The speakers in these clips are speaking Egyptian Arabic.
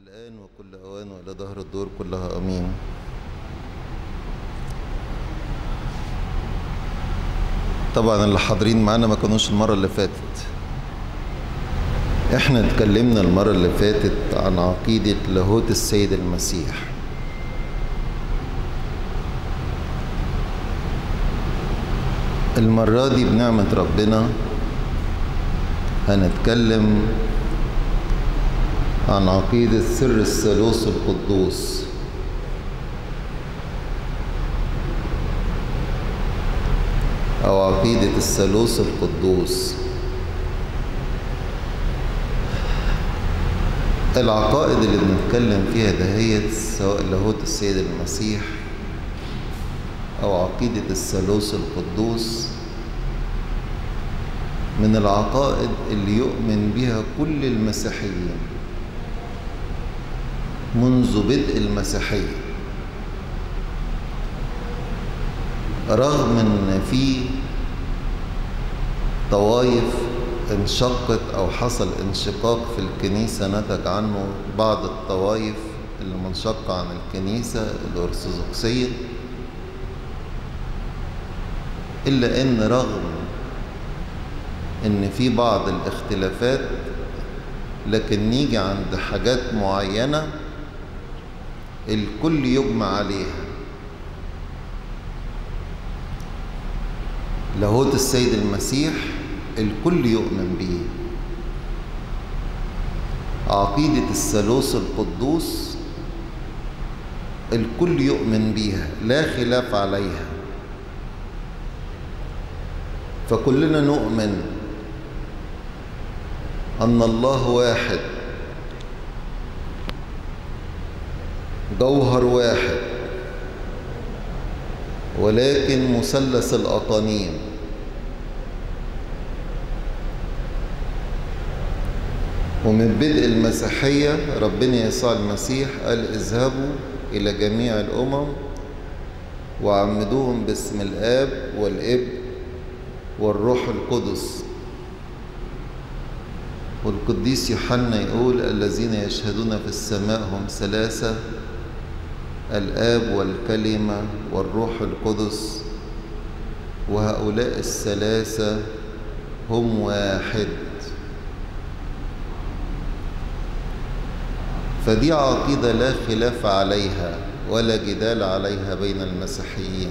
الآن وكل أوان وإلى ظهر الدور كلها أمين طبعا اللي حاضرين معانا ما كانوش المرة اللي فاتت احنا اتكلمنا المرة اللي فاتت عن عقيدة لاهوت السيد المسيح المرة دي بنعمة ربنا هنتكلم عن عقيدة سر الثالوث القدوس أو عقيدة الثالوث القدوس العقائد اللي بنتكلم فيها دهيت سواء لاهوت السيد المسيح أو عقيدة الثالوث القدوس من العقائد اللي يؤمن بها كل المسيحيين منذ بدء المسيحية رغم ان في طوائف انشقت او حصل انشقاق في الكنيسة نتج عنه بعض الطوائف اللي منشقة عن الكنيسة الأرثوذكسية إلا إن رغم إن في بعض الاختلافات لكن نيجي عند حاجات معينة الكل يجمع عليها لاهوت السيد المسيح الكل يؤمن به عقيدة الثالوث القدوس الكل يؤمن بيها لا خلاف عليها فكلنا نؤمن أن الله واحد جوهر واحد ولكن مثلث الأقانيم ومن بدء المسيحية ربنا يسوع المسيح قال اذهبوا إلى جميع الأمم وعمدوهم باسم الآب والابن والروح القدس والقديس يوحنا يقول الذين يشهدون في السماء هم ثلاثة الآب والكلمة والروح القدس وهؤلاء الثلاثة هم واحد فدي عقيدة لا خلاف عليها ولا جدال عليها بين المسيحيين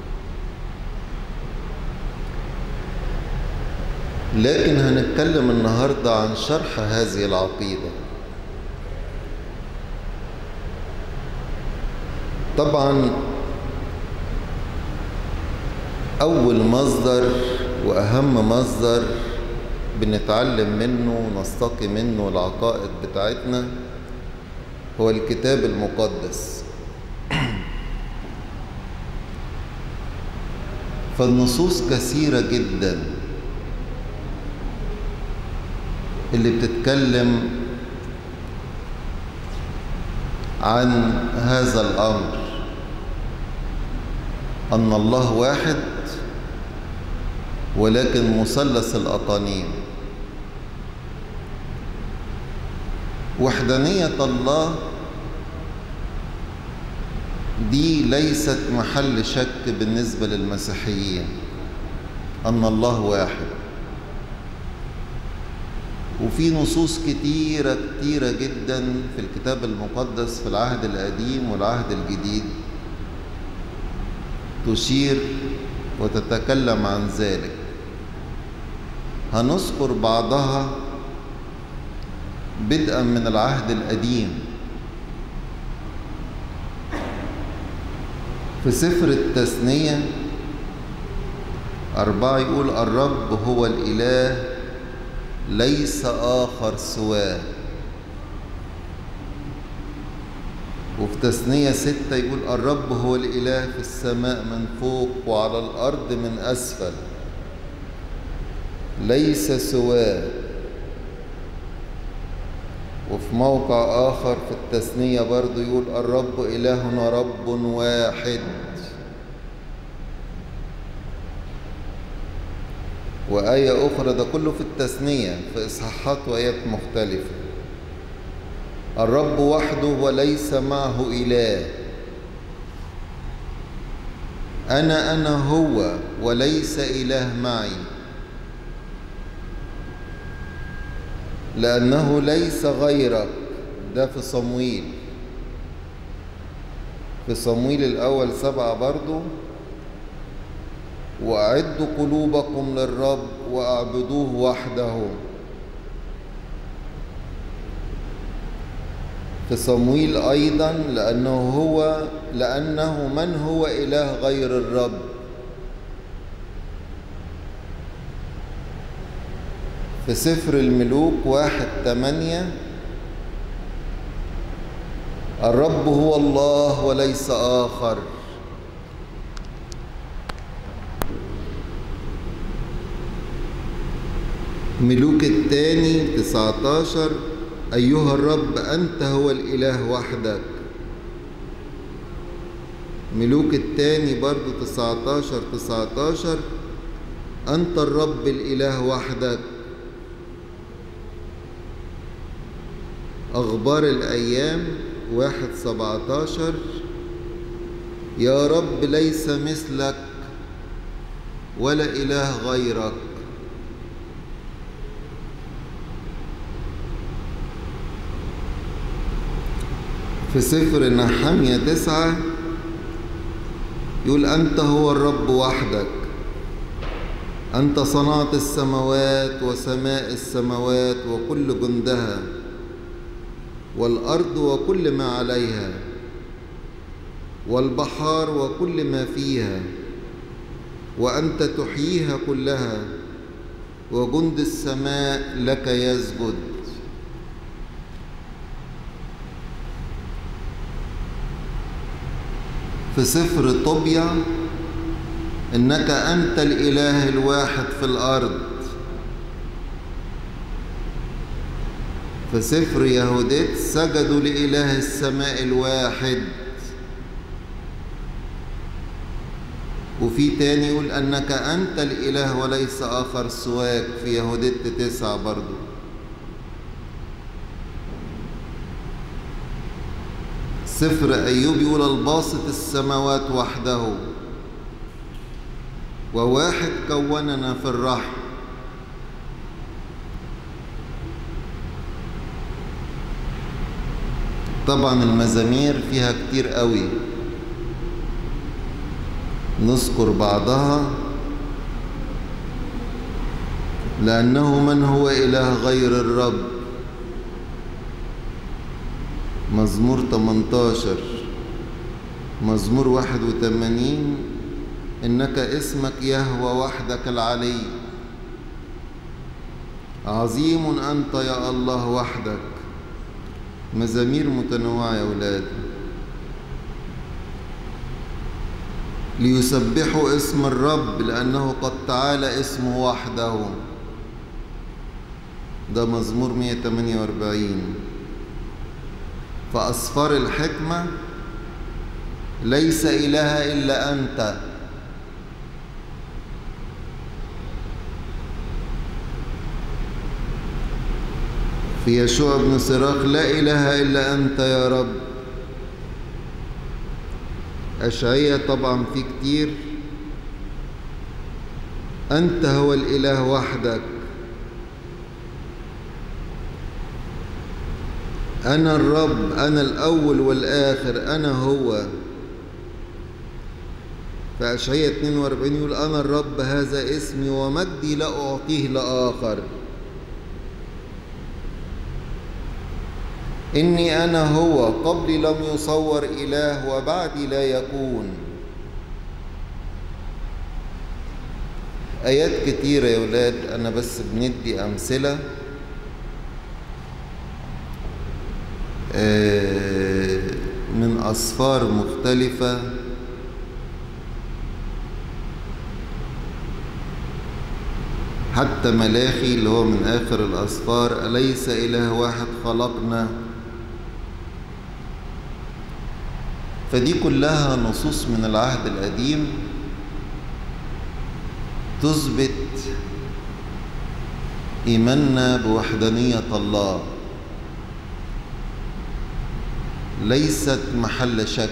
لكن هنتكلم النهاردة عن شرح هذه العقيدة طبعا أول مصدر وأهم مصدر بنتعلم منه ونستقي منه العقائد بتاعتنا هو الكتاب المقدس فالنصوص كثيرة جدا اللي بتتكلم عن هذا الأمر أن الله واحد ولكن مثلث الأقانيم وحدانية الله دي ليست محل شك بالنسبة للمسيحيين أن الله واحد وفي نصوص كتيرة كتيرة جدا في الكتاب المقدس في العهد القديم والعهد الجديد تشير وتتكلم عن ذلك هنذكر بعضها بدءا من العهد القديم في سفر التثنية أربعة يقول الرب هو الإله ليس آخر سواه وفي تثنية ستة يقول الرب هو الإله في السماء من فوق وعلى الأرض من أسفل ليس سواه وفي موقع آخر في التثنية برضو يقول الرب إلهنا رب واحد وآية أخرى ده كله في التثنية في إصحاحات وآيات مختلفة الرب وحده وليس معه إله أنا أنا هو وليس إله معي لأنه ليس غيرك ده في صمويل في صمويل الأول سبعة برضو وأعدوا قلوبكم للرب وأعبدوه وحده في صمويل أيضا لأنه هو لأنه من هو إله غير الرب في سفر الملوك واحد تمانية الرب هو الله وليس آخر ملوك الثاني 19 أيها الرب أنت هو الإله وحدك ملوك الثاني برضو 19 19 أنت الرب الإله وحدك أخبار الأيام واحد سبعتاشر يا رب ليس مثلك ولا إله غيرك في سفر نحمية تسعة يقول أنت هو الرب وحدك أنت صنعت السماوات وسماء السماوات وكل جندها والأرض وكل ما عليها والبحار وكل ما فيها وأنت تحييها كلها وجند السماء لك يسجد في سفر طوبيا إنك أنت الإله الواحد في الأرض في سفر يهوديت سجدوا لإله السماء الواحد وفي تاني يقول أنك أنت الإله وليس آخر سواك في يهوديت تسعة برضو سفر أيوب يقول الباسط السماوات وحده وواحد كوننا في الرحم طبعا المزامير فيها كتير قوي نذكر بعضها لأنه من هو إله غير الرب مزمور 18 مزمور 81 إنك اسمك يهوى وحدك العلي عظيم أنت يا الله وحدك مزامير متنوعة يا أولاد ليسبحوا اسم الرب لأنه قد تعالى اسمه وحده ده مزمور 148 فأصفار الحكمة ليس إله إلا أنت في يشوع بن صراخ لا إله إلا أنت يا رب أشعية طبعا في كتير أنت هو الإله وحدك أنا الرب أنا الأول والآخر أنا هو فأشعية 42 يقول أنا الرب هذا اسمي ومجدي لا أعطيه لآخر إني أنا هو قبلي لم يصور إله وبعدي لا يكون آيات كتيرة يا ولاد أنا بس بندي أمثلة من أصفار مختلفة حتى ملاخي اللي هو من آخر الأصفار أليس إله واحد خلقنا فدي كلها نصوص من العهد القديم تثبت إيماننا بوحدانية الله ليست محل شك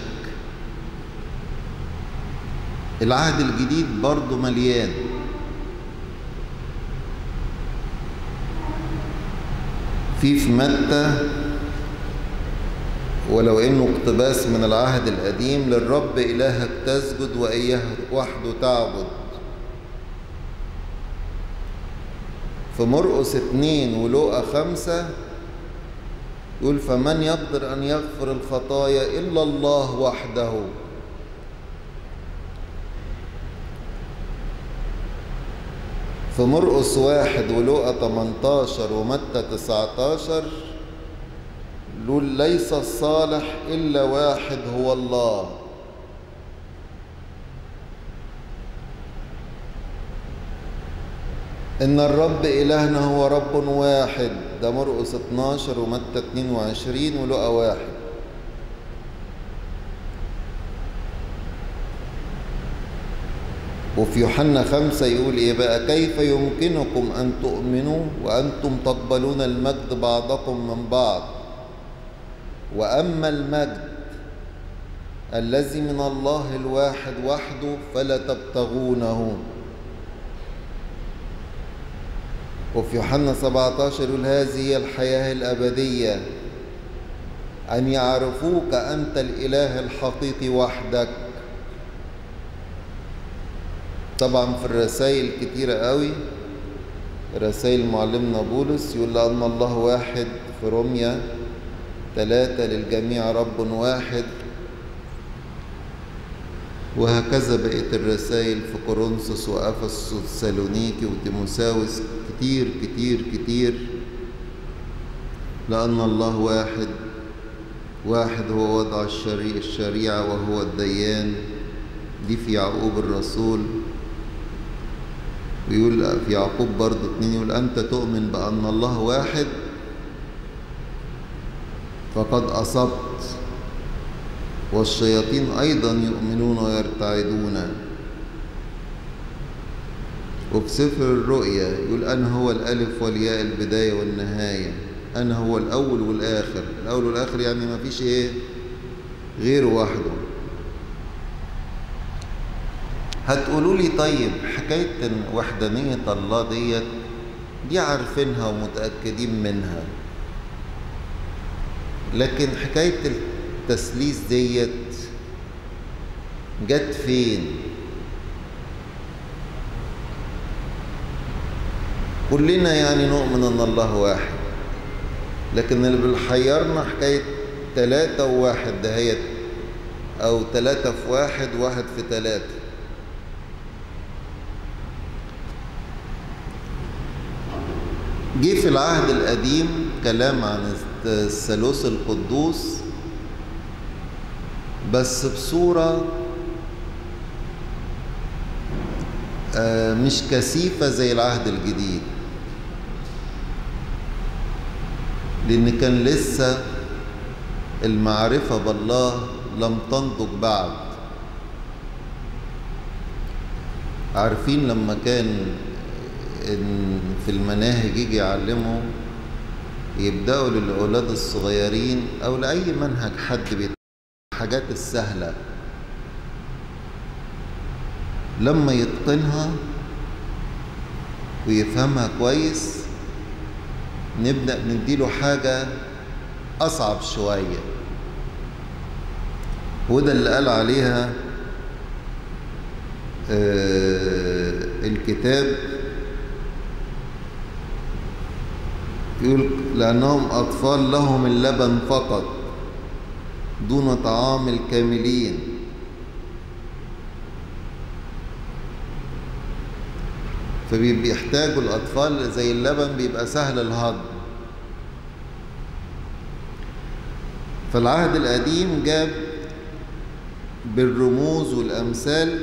العهد الجديد برضه مليان في في متى ولو انه اقتباس من العهد القديم للرب الهك تسجد واياه وحده تعبد في مرقس اتنين ولوقا خمسة يقول فمن يقدر أن يغفر الخطايا إلا الله وحده في مرقس واحد ولوقا 18 ومتى 19 يقول ليس الصالح إلا واحد هو الله إن الرب إلهنا هو رب واحد ده مرقس 12 ومتى 22 ولقى واحد وفي يوحنا خمسة يقول إيه بقى كيف يمكنكم أن تؤمنوا وأنتم تقبلون المجد بعضكم من بعض وأما المجد الذي من الله الواحد وحده فلا تبتغونه وفي يوحنا 17 يقول هذه هي الحياة الأبدية أن يعرفوك أنت الإله الحقيقي وحدك طبعا في الرسائل كتيرة قوي رسائل معلمنا بولس يقول لأن الله واحد في روميا ثلاثة للجميع رب واحد وهكذا بقية الرسائل في كورنثوس وأفسس وسالونيكي وتيموساوس كتير كتير كتير لأن الله واحد واحد هو وضع الشريع الشريعة وهو الديان دي في يعقوب الرسول ويقول في يعقوب برضه اتنين يقول أنت تؤمن بأن الله واحد فقد أصبت والشياطين أيضا يؤمنون ويرتعدون وفي سفر الرؤيا يقول أنا هو الألف والياء البداية والنهاية أنا هو الأول والآخر الأول والآخر يعني ما فيش إيه غير وحده هتقولوا لي طيب حكاية وحدانية الله ديت دي عارفينها ومتأكدين منها لكن حكاية التثليث ديت جت فين كلنا يعني نؤمن ان الله واحد لكن اللي بيحيرنا حكاية تلاتة وواحد دهيت او تلاتة في واحد واحد في تلاتة جه في العهد القديم كلام عن الثالوث القدوس بس بصورة مش كثيفة زي العهد الجديد لأن كان لسه المعرفة بالله لم تنضج بعد عارفين لما كان إن في المناهج يجي يعلموا يبدأوا للأولاد الصغيرين أو لأي منهج حد بيت الحاجات السهلة لما يتقنها ويفهمها كويس نبدأ نديله حاجة أصعب شوية وده اللي قال عليها آه الكتاب يقول لأنهم أطفال لهم اللبن فقط دون طعام الكاملين فبيحتاجوا الأطفال زي اللبن بيبقى سهل الهضم فالعهد القديم جاب بالرموز والأمثال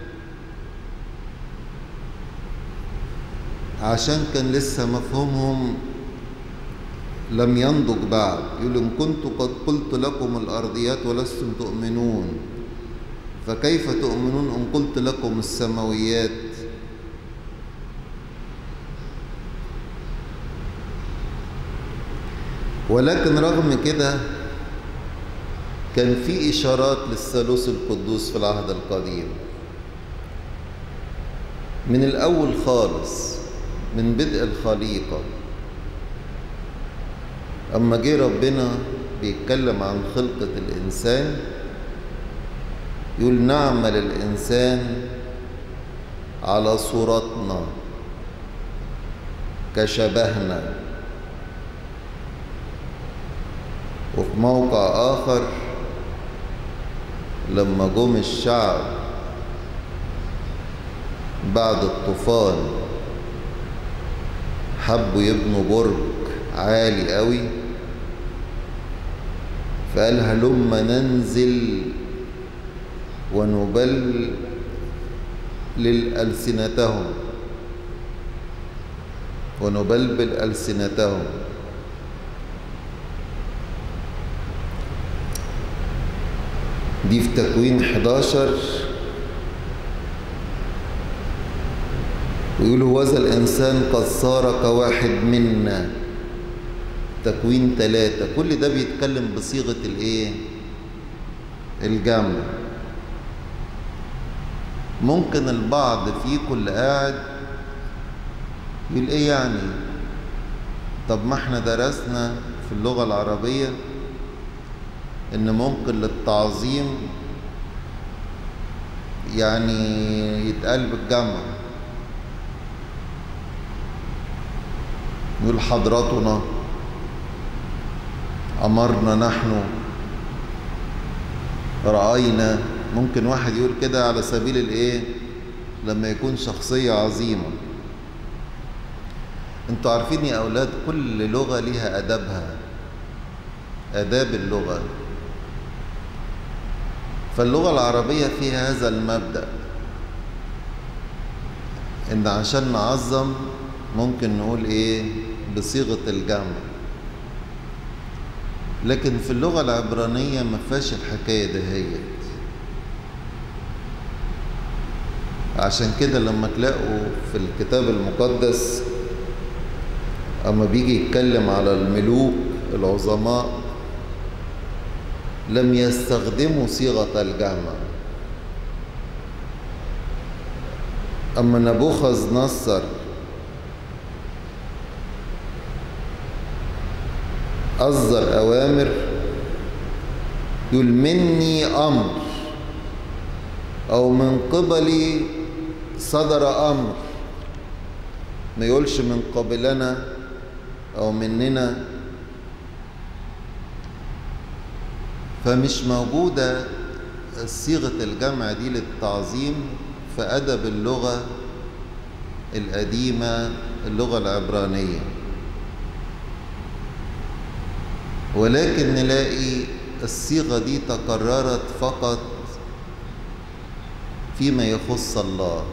عشان كان لسه مفهومهم لم ينضج بعد يقول إن كنت قد قلت لكم الأرضيات ولستم تؤمنون فكيف تؤمنون إن قلت لكم السماويات ولكن رغم كده كان في إشارات للثالوث القدوس في العهد القديم من الأول خالص من بدء الخليقة أما جه ربنا بيتكلم عن خلقة الإنسان يقول نعمل الإنسان على صورتنا كشبهنا وفي موقع آخر لما جم الشعب بعد الطوفان حبوا يبنوا برج عالي قوي فقال هلم ننزل ونبل للألسنتهم ونبلبل ألسنتهم دي في تكوين 11 ويقول هوذا الإنسان قد صار كواحد منا تكوين ثلاثة كل ده بيتكلم بصيغة الإيه؟ الجمع ممكن البعض فيكم اللي قاعد يقول إيه يعني؟ طب ما احنا درسنا في اللغة العربية إن ممكن للتعظيم يعني يتقال بالجمع يقول حضرتنا أمرنا نحن رأينا ممكن واحد يقول كده على سبيل الإيه لما يكون شخصية عظيمة انتوا عارفين يا أولاد كل لغة ليها أدبها آداب اللغة فاللغة العربية فيها هذا المبدأ إن عشان نعظم ممكن نقول إيه بصيغة الجمع لكن في اللغة العبرانية ما فيهاش الحكاية دهيت عشان كده لما تلاقوا في الكتاب المقدس أما بيجي يتكلم على الملوك العظماء لم يستخدموا صيغة الجمع أما نبوخذ نصر أصدر أوامر يقول مني أمر أو من قبلي صدر أمر ما يقولش من قبلنا أو مننا فمش موجودة صيغة الجمع دي للتعظيم في أدب اللغة القديمة اللغة العبرانية ولكن نلاقي الصيغة دي تكررت فقط فيما يخص الله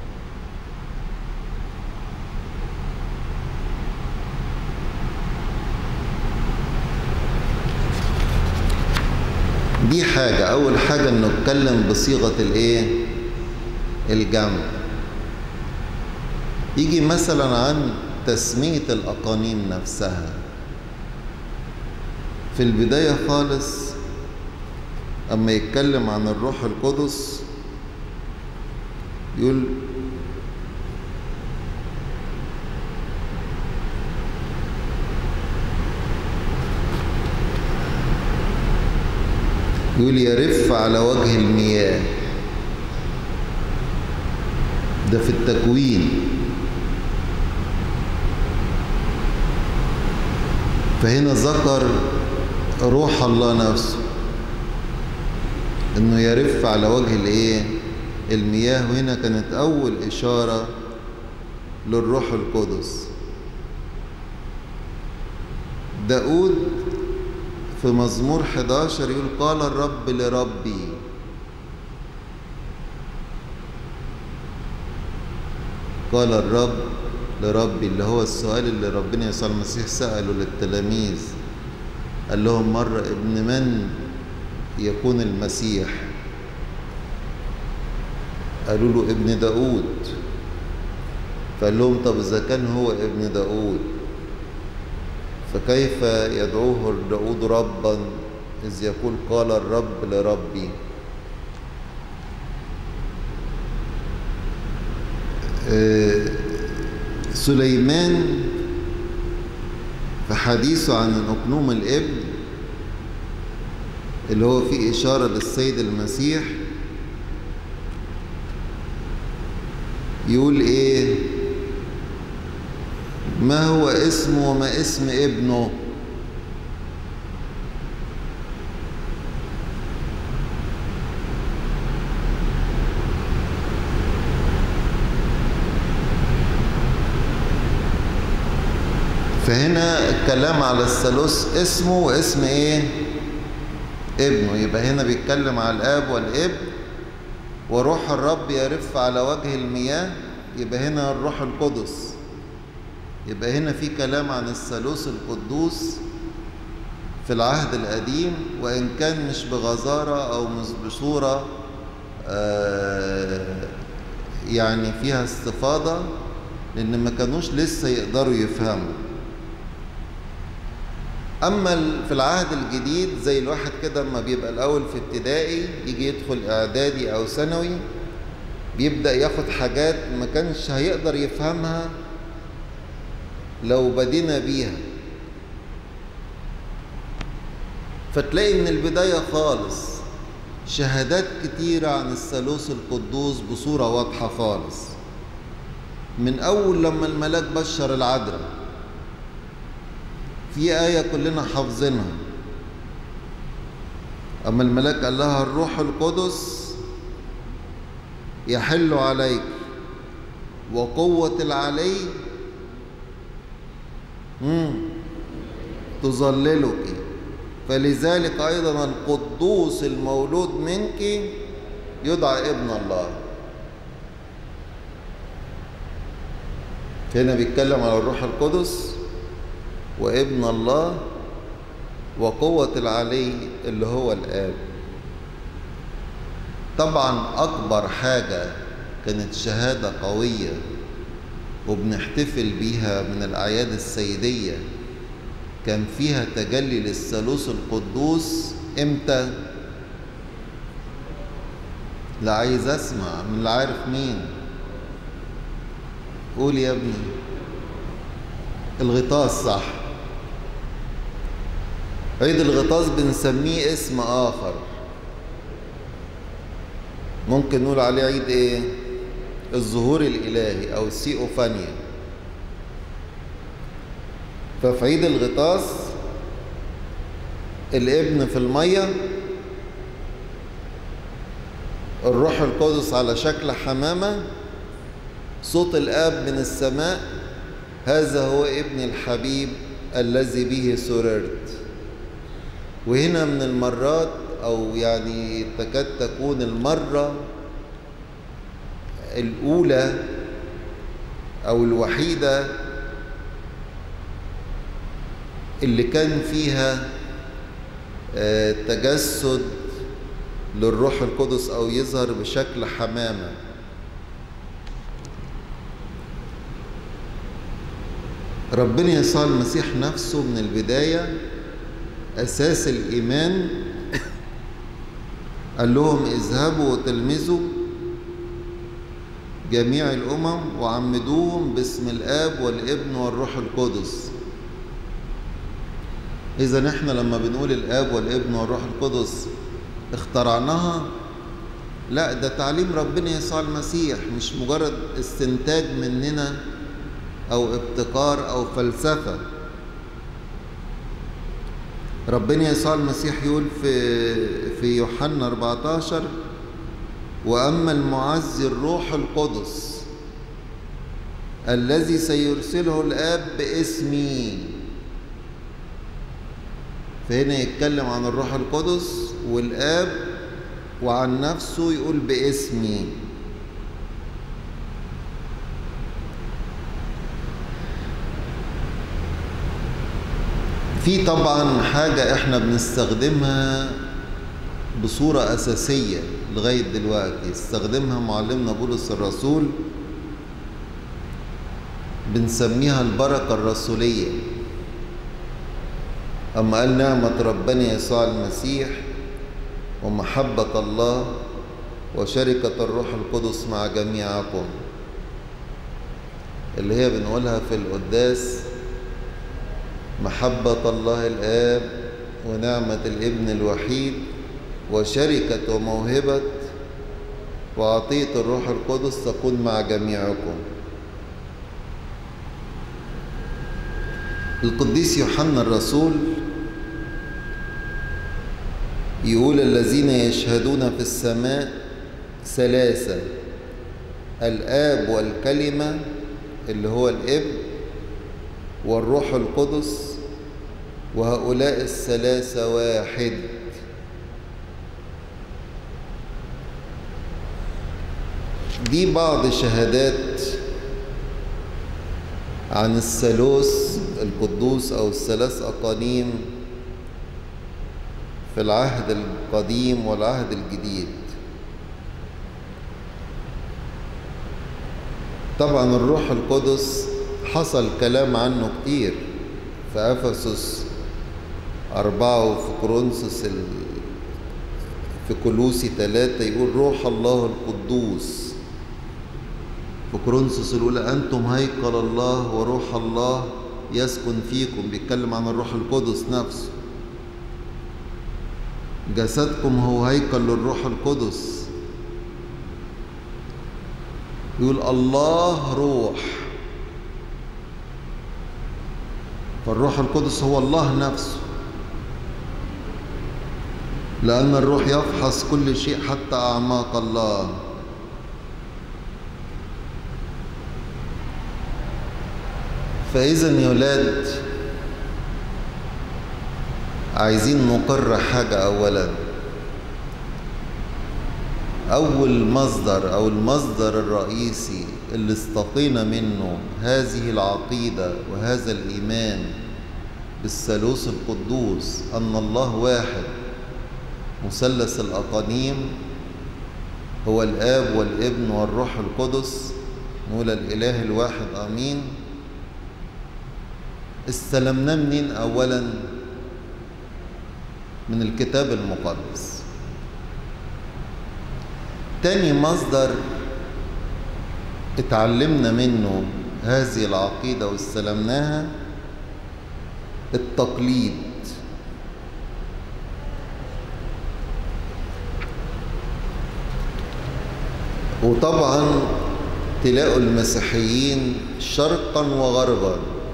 دي حاجة أول حاجة إنه اتكلم بصيغة الإيه؟ الجمع يجي مثلا عن تسمية الأقانيم نفسها في البداية خالص أما يتكلم عن الروح القدس يقول يقول يرف على وجه المياه ده في التكوين فهنا ذكر روح الله نفسه انه يرف على وجه الايه المياه وهنا كانت اول اشاره للروح القدس داود في مزمور 11 يقول قال الرب لربي قال الرب لربي اللي هو السؤال اللي ربنا يسوع المسيح سأله للتلاميذ قال لهم مرة ابن من يكون المسيح قالوا له ابن داود فقال لهم طب إذا كان هو ابن داود فكيف يدعوه داود ربا إذ يقول قال الرب لربي سليمان في حديثه عن أقنوم الإبن اللي هو فيه إشارة للسيد المسيح يقول إيه ما هو اسمه وما اسم ابنه فهنا الكلام على الثالوث اسمه واسم ايه ابنه يبقى هنا بيتكلم على الاب والابن وروح الرب يرف على وجه المياه يبقى هنا الروح القدس يبقى هنا في كلام عن الثالوث القدوس في العهد القديم وإن كان مش بغزارة أو مش بصورة آه يعني فيها استفاضة لأن ما كانوش لسه يقدروا يفهموا أما في العهد الجديد زي الواحد كده لما بيبقى الأول في ابتدائي يجي يدخل إعدادي أو ثانوي بيبدأ ياخد حاجات ما كانش هيقدر يفهمها لو بدينا بيها فتلاقي من البداية خالص شهادات كتيرة عن الثالوث القدوس بصورة واضحة خالص من أول لما الملاك بشر العذراء في آية كلنا حافظينها أما الملاك قال لها الروح القدس يحل عليك وقوة العلي مم. تظللك فلذلك أيضا القدوس المولود منك يدعى ابن الله هنا بيتكلم على الروح القدس وابن الله وقوة العلي اللي هو الآب طبعا أكبر حاجة كانت شهادة قوية وبنحتفل بيها من الأعياد السيدية كان فيها تجلي للثالوث القدوس امتى؟ لا عايز اسمع من اللي عارف مين قول يا ابني الغطاس صح عيد الغطاس بنسميه اسم آخر ممكن نقول عليه عيد ايه الظهور الإلهي أو السيئوفانيا ففي عيد الغطاس الابن في المية الروح القدس على شكل حمامة صوت الآب من السماء هذا هو ابن الحبيب الذي به سررت وهنا من المرات أو يعني تكاد تكون المرة الأولى أو الوحيدة اللي كان فيها تجسد للروح القدس أو يظهر بشكل حمامة ربنا يسوع المسيح نفسه من البداية أساس الإيمان قال لهم اذهبوا وتلمذوا جميع الأمم وعمدوهم باسم الآب والابن والروح القدس إذا إحنا لما بنقول الآب والابن والروح القدس اخترعناها لا ده تعليم ربنا يسوع المسيح مش مجرد استنتاج مننا أو ابتكار أو فلسفة ربنا يسوع المسيح يقول في في يوحنا 14 واما المعزي الروح القدس الذي سيرسله الاب باسمي فهنا يتكلم عن الروح القدس والاب وعن نفسه يقول باسمي في طبعا حاجة احنا بنستخدمها بصورة أساسية لغاية دلوقتي استخدمها معلمنا بولس الرسول بنسميها البركة الرسولية أما قال نعمة ربنا يسوع المسيح ومحبة الله وشركة الروح القدس مع جميعكم اللي هي بنقولها في القداس محبة الله الآب ونعمة الابن الوحيد وشركة وموهبة وعطية الروح القدس تكون مع جميعكم القديس يوحنا الرسول يقول الذين يشهدون في السماء ثلاثة الآب والكلمة اللي هو الابن والروح القدس وهؤلاء الثلاثة واحد دي بعض شهادات عن الثالوث القدوس أو الثلاث أقانيم في العهد القديم والعهد الجديد طبعا الروح القدس حصل كلام عنه كتير في أفسس أربعة وفي كورنثوس ال... في كلوسي ثلاثة يقول روح الله القدوس في كورنثوس الأولى أنتم هيكل الله وروح الله يسكن فيكم بيتكلم عن الروح القدس نفسه جسدكم هو هيكل للروح القدس يقول الله روح فالروح القدس هو الله نفسه لأن الروح يفحص كل شيء حتى أعماق الله فإذا يا ولاد عايزين نقر حاجة أولا أول مصدر أو المصدر الرئيسي اللي استقينا منه هذه العقيدة وهذا الإيمان بالثالوث القدوس أن الله واحد مثلث الأقانيم هو الآب والابن والروح القدس نقول الإله الواحد آمين استلمناه منين أولا من الكتاب المقدس تاني مصدر اتعلمنا منه هذه العقيدة واستلمناها التقليد وطبعا تلاقوا المسيحيين شرقا وغربا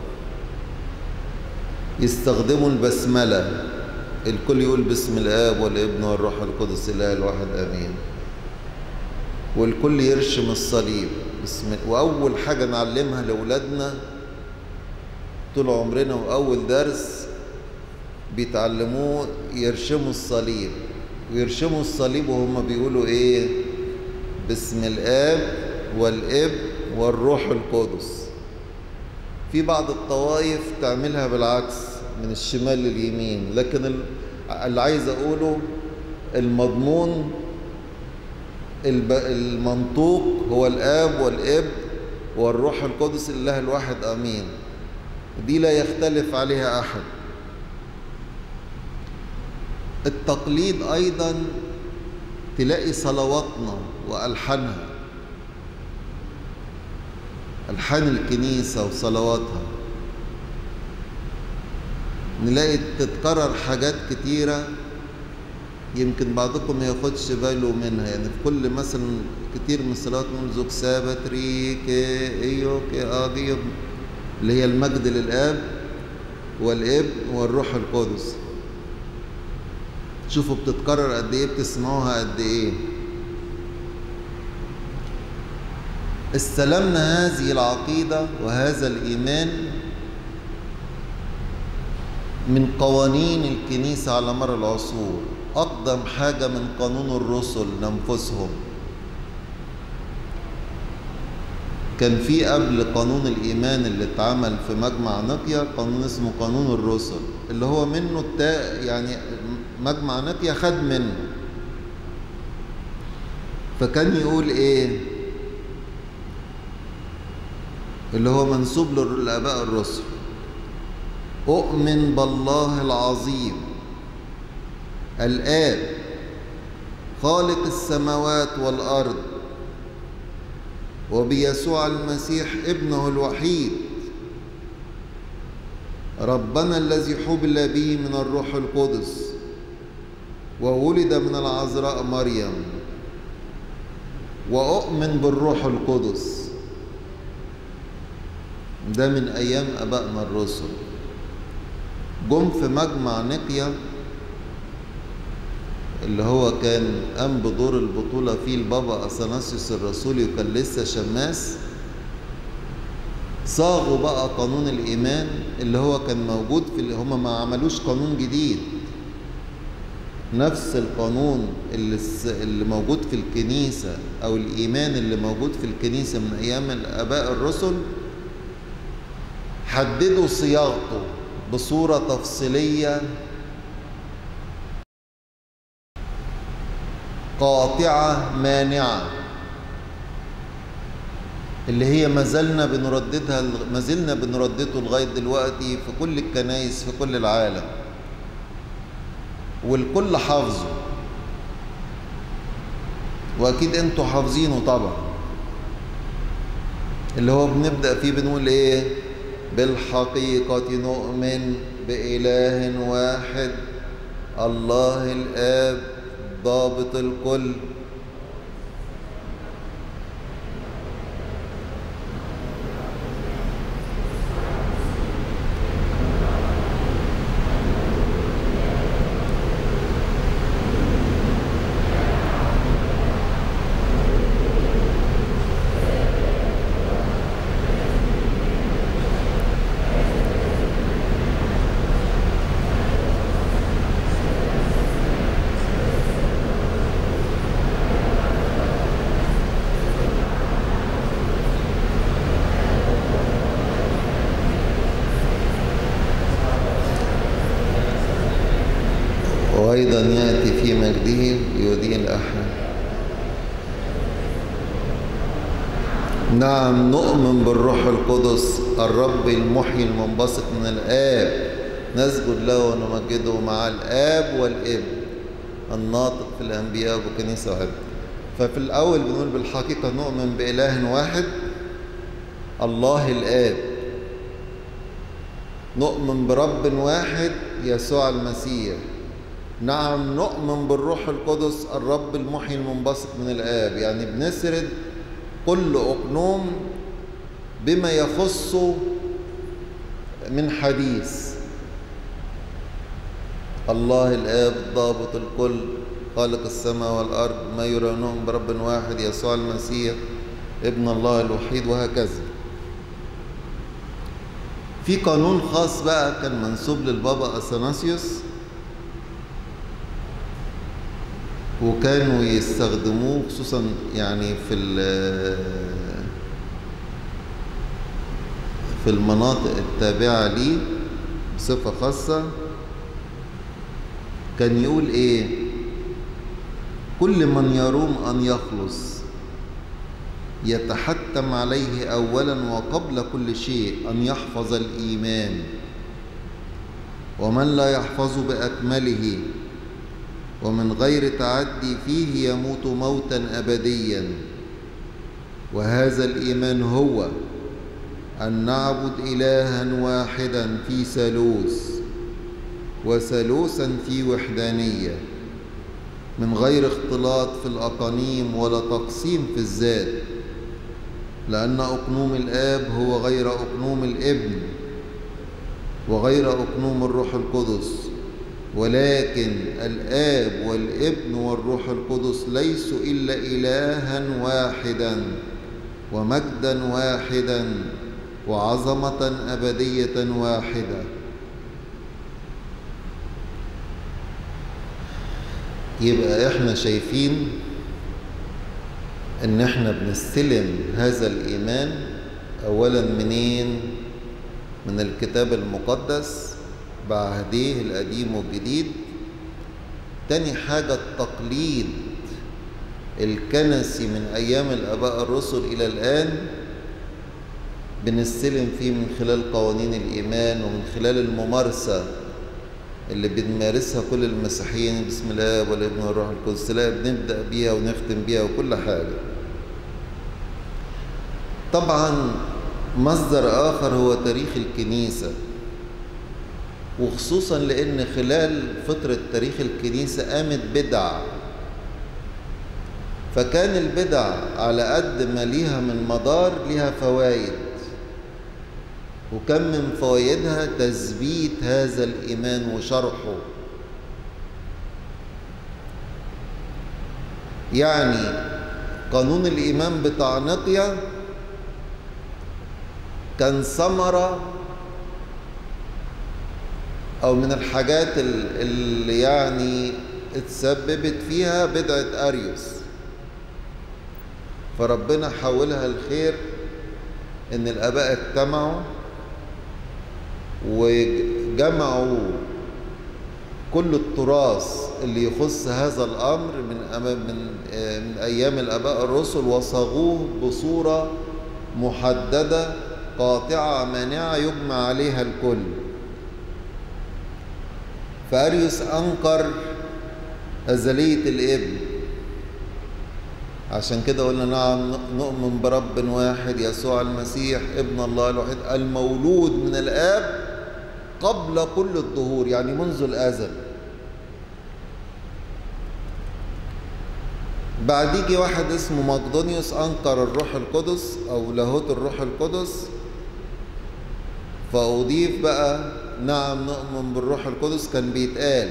يستخدموا البسملة الكل يقول باسم الآب والابن والروح القدس الإله الواحد آمين والكل يرشم الصليب بسم وأول حاجة نعلمها لأولادنا طول عمرنا وأول درس بيتعلموه يرشموا الصليب ويرشموا الصليب وهم بيقولوا إيه باسم الآب والابن والروح القدس في بعض الطوائف تعملها بالعكس من الشمال لليمين لكن اللي عايز أقوله المضمون المنطوق هو الآب والابن والروح القدس الله الواحد آمين دي لا يختلف عليها أحد التقليد أيضا تلاقي صلواتنا وألحانها ألحان الكنيسة وصلواتها نلاقي تتكرر حاجات كتيرة يمكن بعضكم ما ياخدش باله منها يعني في كل مثلا كتير من الصلوات نقول زوج سابت ريك ايوك اديب اللي هي المجد للاب والابن والروح القدس شوفوا بتتكرر قد ايه بتسمعوها قد ايه استلمنا هذه العقيدة وهذا الإيمان من قوانين الكنيسة على مر العصور أقدم حاجة من قانون الرسل لأنفسهم كان في قبل قانون الإيمان اللي اتعمل في مجمع نقيا قانون اسمه قانون الرسل اللي هو منه التا يعني مجمع نقيا خد منه فكان يقول ايه اللي هو منسوب للآباء الرسل أؤمن بالله العظيم الآب خالق السماوات والأرض وبيسوع المسيح ابنه الوحيد ربنا الذي حبل به من الروح القدس وولد من العذراء مريم وأؤمن بالروح القدس ده من أيام أبائنا الرسل جم في مجمع نقيا اللي هو كان قام بدور البطولة فيه البابا أثناسيوس الرسولي وكان لسه شماس صاغوا بقى قانون الإيمان اللي هو كان موجود في اللي هم ما عملوش قانون جديد نفس القانون اللي, اللي موجود في الكنيسة أو الإيمان اللي موجود في الكنيسة من أيام الآباء الرسل حددوا صياغته بصورة تفصيلية قاطعة مانعة اللي هي ما زلنا بنرددها ما زلنا بنردده لغاية دلوقتي في كل الكنايس في كل العالم والكل حافظه واكيد انتوا حافظينه طبعا اللي هو بنبدا فيه بنقول ايه بالحقيقه نؤمن باله واحد الله الاب ضابط الكل وأيضا يأتي في مجده ليودي الأحد نعم نؤمن بالروح القدس الرب المحيي المنبسط من الآب نسجد له ونمجده مع الآب والابن الناطق في الأنبياء وكنيسة واحدة ففي الأول بنقول بالحقيقة نؤمن بإله واحد الله الآب نؤمن برب واحد يسوع المسيح نعم نؤمن بالروح القدس الرب المحيي المنبسط من الآب يعني بنسرد كل أقنوم بما يخصه من حديث الله الآب ضابط الكل خالق السماء والأرض ما يرونهم برب واحد يسوع المسيح ابن الله الوحيد وهكذا في قانون خاص بقى كان منسوب للبابا أثناسيوس وكانوا يستخدموه خصوصا يعني في في المناطق التابعة ليه بصفة خاصة كان يقول ايه كل من يروم ان يخلص يتحتم عليه اولا وقبل كل شيء ان يحفظ الايمان ومن لا يحفظه باكمله ومن غير تعدي فيه يموت موتا ابديا وهذا الايمان هو ان نعبد الها واحدا في ثالوث وثالوثا في وحدانيه من غير اختلاط في الاقانيم ولا تقسيم في الذات لان اقنوم الاب هو غير اقنوم الابن وغير اقنوم الروح القدس ولكن الآب والابن والروح القدس ليسوا إلا إلها واحدا ومجدا واحدا وعظمة أبدية واحدة يبقى احنا شايفين ان احنا بنستلم هذا الايمان اولا منين من الكتاب المقدس بعهديه القديم والجديد تاني حاجة التقليد الكنسي من أيام الآباء الرسل إلى الآن بنستلم فيه من خلال قوانين الإيمان ومن خلال الممارسة اللي بنمارسها كل المسيحيين بسم الله والابن والروح القدس لا بنبدأ بيها ونختم بيها وكل حاجة طبعا مصدر آخر هو تاريخ الكنيسة وخصوصا لأن خلال فترة تاريخ الكنيسة قامت بدع فكان البدع على قد ما ليها من مدار ليها فوائد وكم من فوائدها تثبيت هذا الإيمان وشرحه يعني قانون الإيمان بتاع نقيا كان ثمرة أو من الحاجات اللي يعني اتسببت فيها بدعة أريوس فربنا حولها الخير إن الآباء اجتمعوا وجمعوا كل التراث اللي يخص هذا الأمر من من من أيام الآباء الرسل وصاغوه بصورة محددة قاطعة مانعة يجمع عليها الكل فأريوس أنكر أزلية الابن عشان كده قلنا نعم نؤمن برب واحد يسوع المسيح ابن الله الوحيد المولود من الآب قبل كل الظهور يعني منذ الأزل بعد يجي واحد اسمه مقدونيوس أنكر الروح القدس أو لاهوت الروح القدس فأضيف بقى نعم نؤمن بالروح القدس كان بيتقال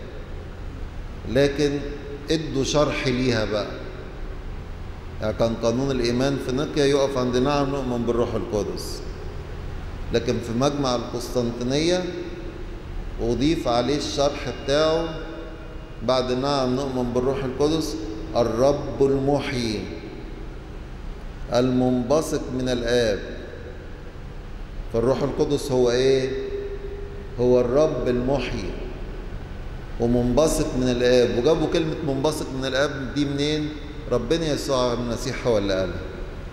لكن ادوا شرح ليها بقى يعني كان قانون الإيمان في نقيا يقف عند نعم نؤمن بالروح القدس لكن في مجمع القسطنطينية أضيف عليه الشرح بتاعه بعد نعم نؤمن بالروح القدس الرب المحيي المنبسط من الآب فالروح القدس هو إيه؟ هو الرب المحيي ومنبسط من الآب وجابوا كلمة منبسط من الآب دي منين؟ ربنا يسوع المسيح هو اللي قالها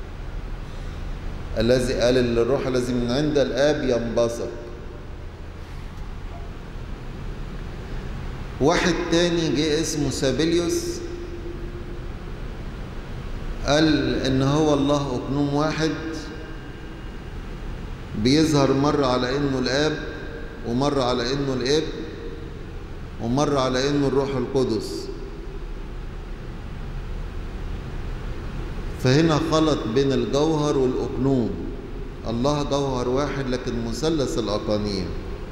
الذي قال الروح الذي من عند الآب ينبسط واحد تاني جه اسمه سابيليوس قال ان هو الله اقنوم واحد بيظهر مرة على انه الاب ومرة على انه الاب ومرة على انه الروح القدس فهنا خلط بين الجوهر والأقنوم الله جوهر واحد لكن مثلث الأقانيم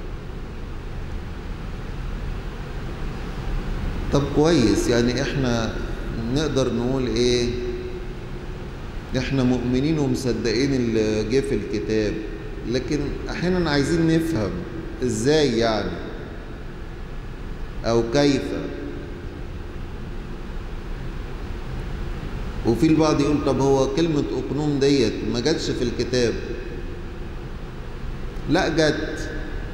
طب كويس يعني احنا نقدر نقول ايه احنا مؤمنين ومصدقين اللي جه في الكتاب لكن احيانا عايزين نفهم ازاي يعني او كيف وفي البعض يقول طب هو كلمة أقنوم ديت ما جاتش في الكتاب لا جت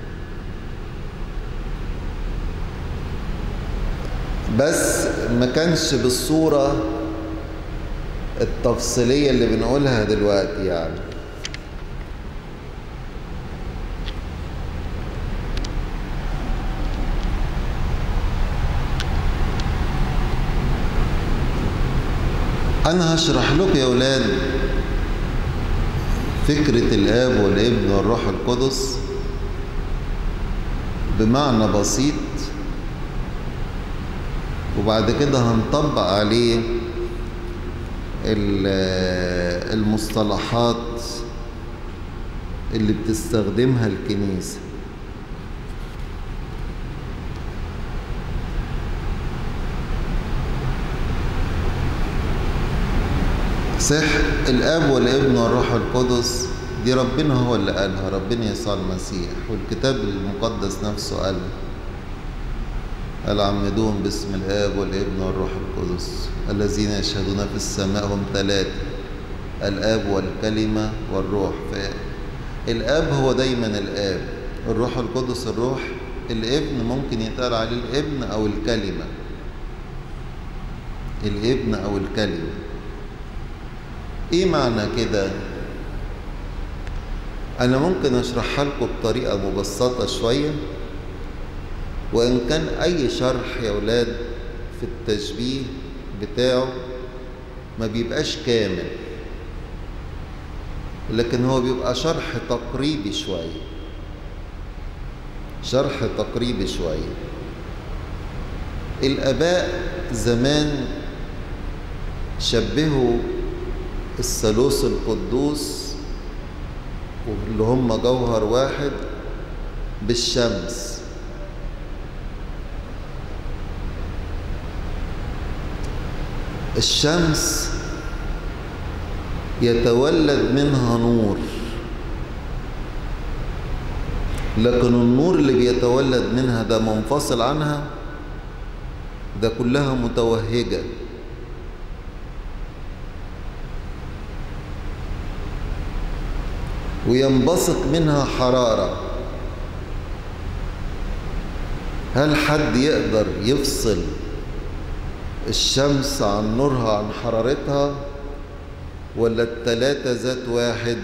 بس ما كانش بالصورة التفصيلية اللي بنقولها دلوقتي يعني أنا هشرح لكم يا أولاد فكرة الآب والابن والروح القدس بمعنى بسيط وبعد كده هنطبق عليه المصطلحات اللي بتستخدمها الكنيسه صح الاب والابن والروح القدس دي ربنا هو اللي قالها ربنا يسوع المسيح والكتاب المقدس نفسه قال قال عمدوهم باسم الاب والابن والروح القدس الذين يشهدون في السماء هم ثلاثه الاب والكلمه والروح الاب هو دايما الاب الروح القدس الروح الابن ممكن يتقال عليه الابن او الكلمه الابن او الكلمه ايه معنى كده أنا ممكن أشرحها لكم بطريقة مبسطة شوية وإن كان أي شرح يا ولاد في التشبيه بتاعه ما بيبقاش كامل لكن هو بيبقى شرح تقريبي شوية شرح تقريبي شوية الآباء زمان شبهوا الثالوث القدوس واللي هم جوهر واحد بالشمس الشمس يتولد منها نور لكن النور اللي بيتولد منها ده منفصل عنها ده كلها متوهجة وينبثق منها حرارة هل حد يقدر يفصل الشمس عن نورها عن حرارتها ولا التلاتة ذات واحد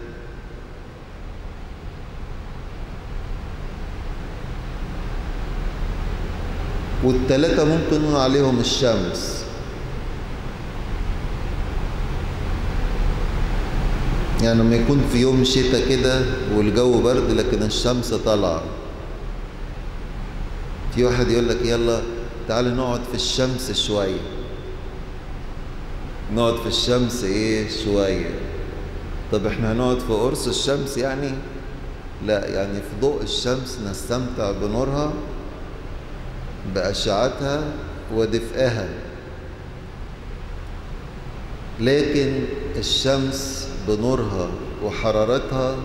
والتلاتة ممكن نقول عليهم الشمس يعني لما يكون في يوم شتاء كده والجو برد لكن الشمس طالعة في واحد يقول لك يلا تعال نقعد في الشمس شوية نقعد في الشمس ايه شوية طب احنا هنقعد في قرص الشمس يعني لا يعني في ضوء الشمس نستمتع بنورها بأشعتها ودفئها لكن الشمس بنورها وحرارتها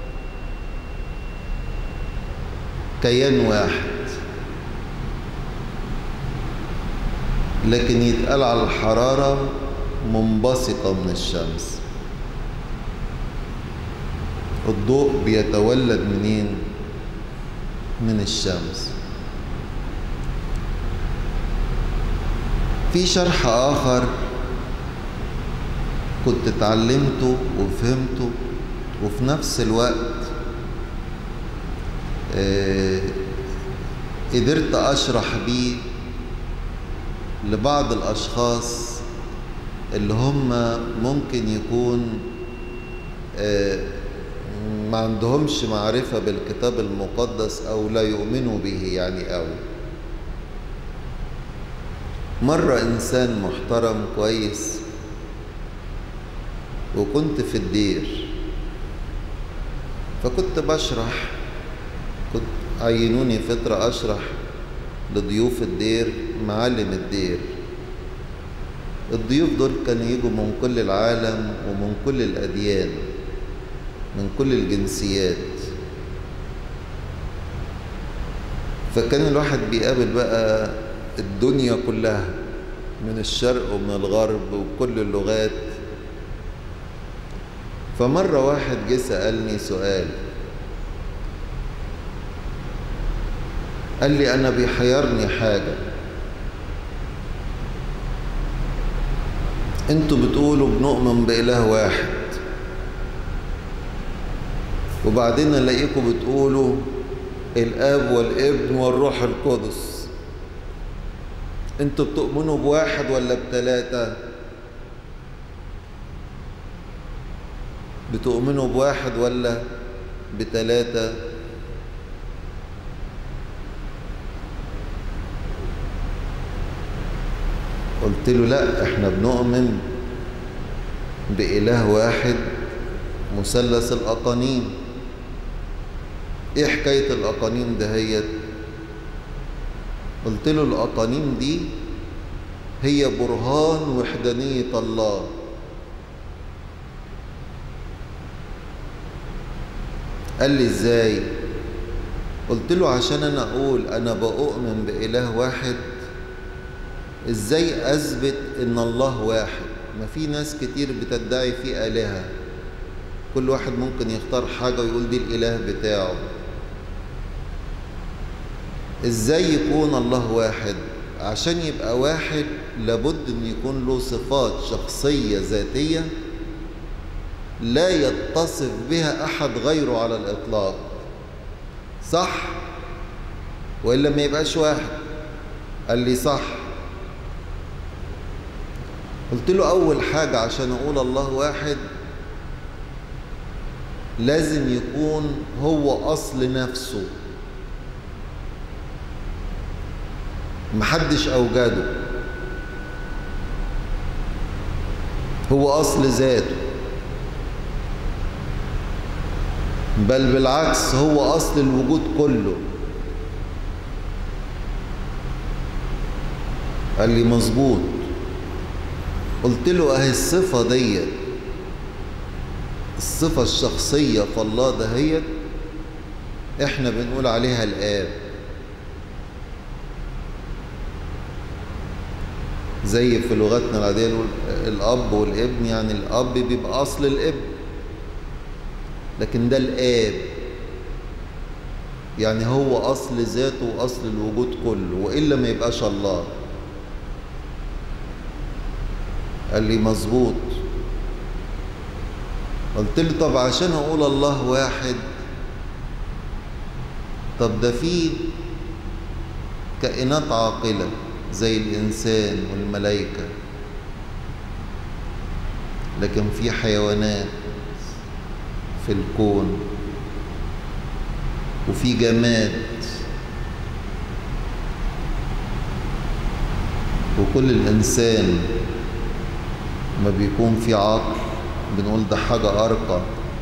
كيان واحد لكن يتقال على الحرارة منبثقة من الشمس الضوء بيتولد منين من الشمس في شرح آخر كنت اتعلمته وفهمته وفي نفس الوقت آه قدرت أشرح بيه لبعض الأشخاص اللي هم ممكن يكون آه ما عندهمش معرفة بالكتاب المقدس أو لا يؤمنوا به يعني أوي مرة إنسان محترم كويس وكنت في الدير فكنت بشرح كنت عينوني فترة أشرح لضيوف الدير معالم الدير الضيوف دول كانوا يجوا من كل العالم ومن كل الأديان من كل الجنسيات فكان الواحد بيقابل بقى الدنيا كلها من الشرق ومن الغرب وكل اللغات فمرة واحد جه سألني سؤال قال لي أنا بيحيرني حاجة انتوا بتقولوا بنؤمن بإله واحد وبعدين الاقيكم بتقولوا الاب والابن والروح القدس انتوا بتؤمنوا بواحد ولا بتلاتة بتؤمنوا بواحد ولا بتلاتة قلت له لا احنا بنؤمن بإله واحد مثلث الأقانيم ايه حكاية الأقانيم دهيت قلت له الأقانيم دي هي برهان وحدانية الله قال لي ازاي قلت له عشان انا اقول انا بؤمن بإله واحد ازاي اثبت ان الله واحد ما في ناس كتير بتدعي في آلهة كل واحد ممكن يختار حاجة ويقول دي الإله بتاعه ازاي يكون الله واحد عشان يبقى واحد لابد ان يكون له صفات شخصية ذاتية لا يتصف بها أحد غيره على الإطلاق صح وإلا ما يبقاش واحد قال لي صح قلت له أول حاجة عشان أقول الله واحد لازم يكون هو أصل نفسه محدش أوجده هو أصل ذاته بل بالعكس هو أصل الوجود كله قال لي مظبوط قلت له اهي الصفة ديت الصفة الشخصية في الله دهيت احنا بنقول عليها الآب زي في لغتنا العادية نقول الأب والابن يعني الأب بيبقى أصل الابن لكن ده الآب يعني هو أصل ذاته وأصل الوجود كله وإلا ما يبقاش الله قال لي مظبوط قلت له طب عشان اقول الله واحد طب ده فيه كائنات عاقلة زي الإنسان والملائكة لكن في حيوانات في الكون وفي جماد وكل الإنسان ما بيكون في عقل بنقول ده حاجة أرقى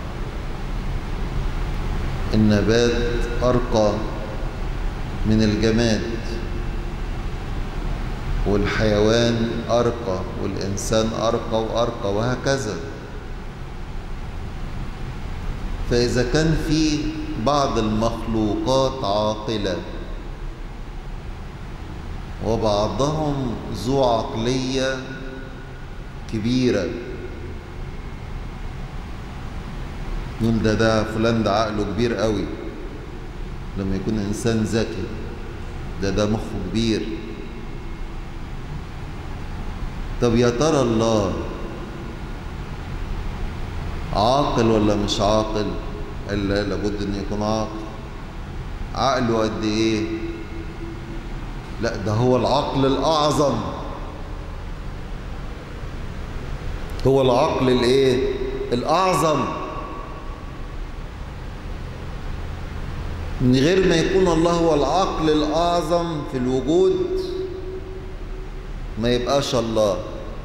النبات أرقى من الجماد والحيوان أرقى والإنسان أرقى وأرقى وهكذا فإذا كان في بعض المخلوقات عاقلة وبعضهم ذو عقلية كبيرة نقول ده ده فلان ده عقله كبير قوي لما يكون إنسان ذكي ده ده مخه كبير طب يا ترى الله عاقل ولا مش عاقل قال لا لابد ان يكون عاقل عقله قد ايه لا ده هو العقل الاعظم هو العقل الايه الاعظم من غير ما يكون الله هو العقل الاعظم في الوجود ما يبقاش الله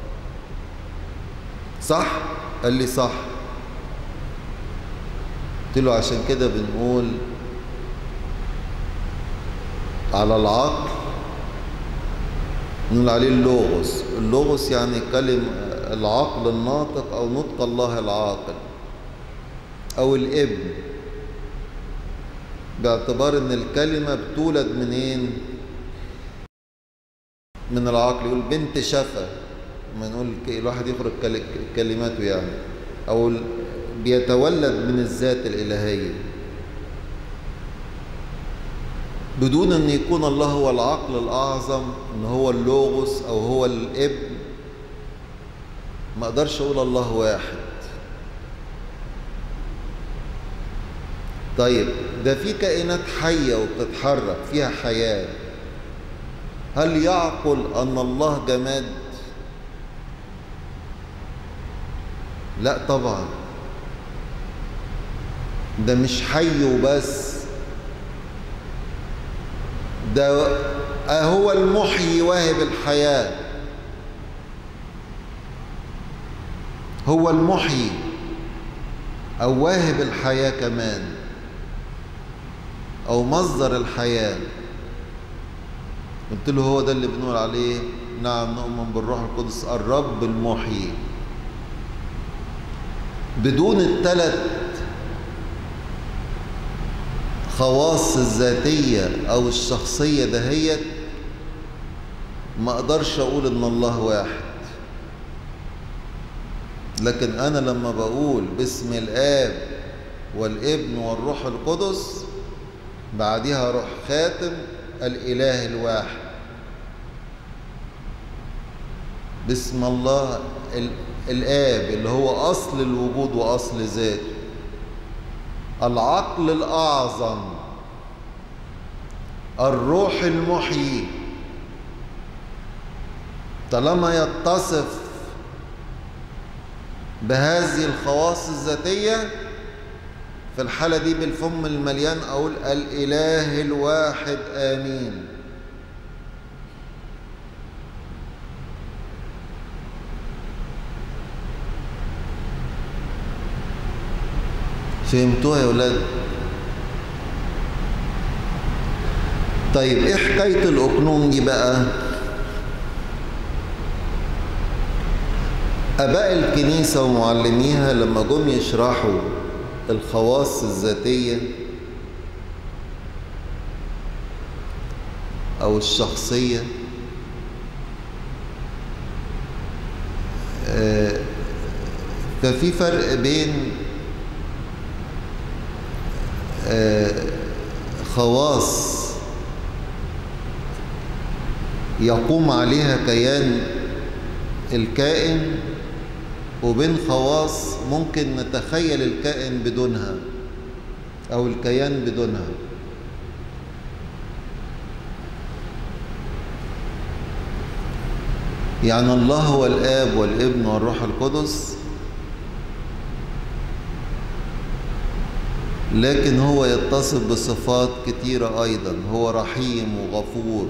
صح قال لي صح قلت له عشان كده بنقول على العقل نقول عليه اللوغوس اللوغوس يعني كلم العقل الناطق او نطق الله العاقل او الابن باعتبار ان الكلمه بتولد منين من العقل يقول بنت شفا ما نقول الواحد يخرج كلماته يعني او بيتولد من الذات الالهيه بدون ان يكون الله هو العقل الاعظم ان هو اللوغوس او هو الابن ما اقدرش اقول الله واحد طيب ده في كائنات حيه وبتتحرك فيها حياه هل يعقل ان الله جماد لا طبعا ده مش حي وبس ده هو المحيي واهب الحياه هو المحيي او واهب الحياه كمان او مصدر الحياه قلت له هو ده اللي بنقول عليه نعم نؤمن بالروح القدس الرب المحيي بدون الثلاث خواص الذاتية أو الشخصية دهيت ما أقدرش أقول إن الله واحد لكن أنا لما بقول باسم الآب والابن والروح القدس بعدها روح خاتم الإله الواحد باسم الله الآب اللي هو أصل الوجود وأصل ذاته العقل الأعظم الروح المحيي طالما يتصف بهذه الخواص الذاتية في الحالة دي بالفم المليان أقول الإله الواحد آمين فهمتوها يا ولاد طيب ايه حكاية الأقنوم دي بقى أباء الكنيسة ومعلميها لما جم يشرحوا الخواص الذاتية أو الشخصية ففي فرق بين خواص يقوم عليها كيان الكائن وبين خواص ممكن نتخيل الكائن بدونها أو الكيان بدونها يعني الله هو الآب والابن والروح القدس لكن هو يتصف بصفات كتيرة أيضا هو رحيم وغفور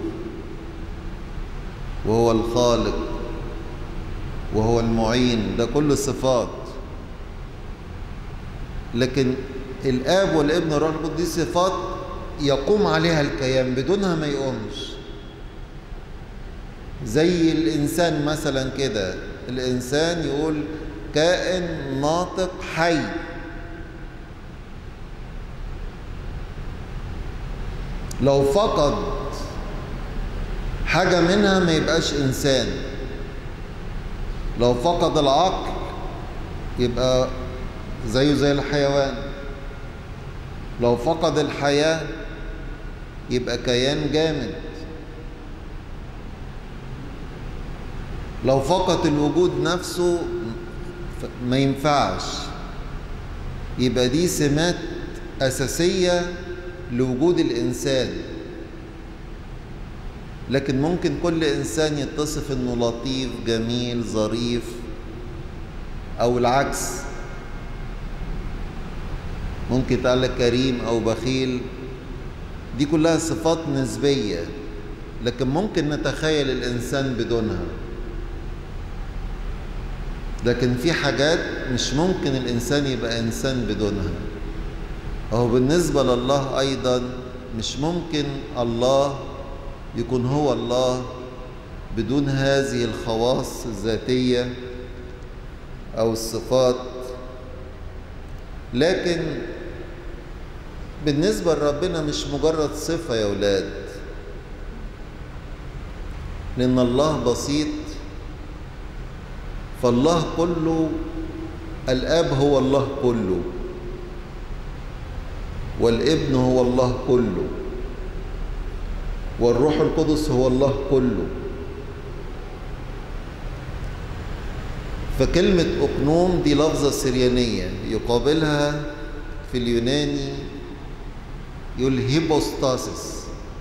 وهو الخالق وهو المعين ده كل صفات لكن الاب والابن والروح القدس دي صفات يقوم عليها الكيان بدونها ما يقومش زي الانسان مثلا كده الانسان يقول كائن ناطق حي لو فقد حاجه منها ما يبقاش انسان لو فقد العقل يبقى زيه زي الحيوان لو فقد الحياة يبقى كيان جامد لو فقد الوجود نفسه ما ينفعش يبقى دي سمات أساسية لوجود الإنسان لكن ممكن كل إنسان يتصف إنه لطيف جميل ظريف أو العكس ممكن يتقال لك كريم أو بخيل دي كلها صفات نسبية لكن ممكن نتخيل الإنسان بدونها لكن في حاجات مش ممكن الإنسان يبقى إنسان بدونها أو بالنسبة لله أيضا مش ممكن الله يكون هو الله بدون هذه الخواص الذاتية أو الصفات لكن بالنسبة لربنا مش مجرد صفة يا ولاد لأن الله بسيط فالله كله الآب هو الله كله والابن هو الله كله والروح القدس هو الله كله فكلمة أقنوم دي لفظة سريانية يقابلها في اليوناني يقول هيبوستاسيس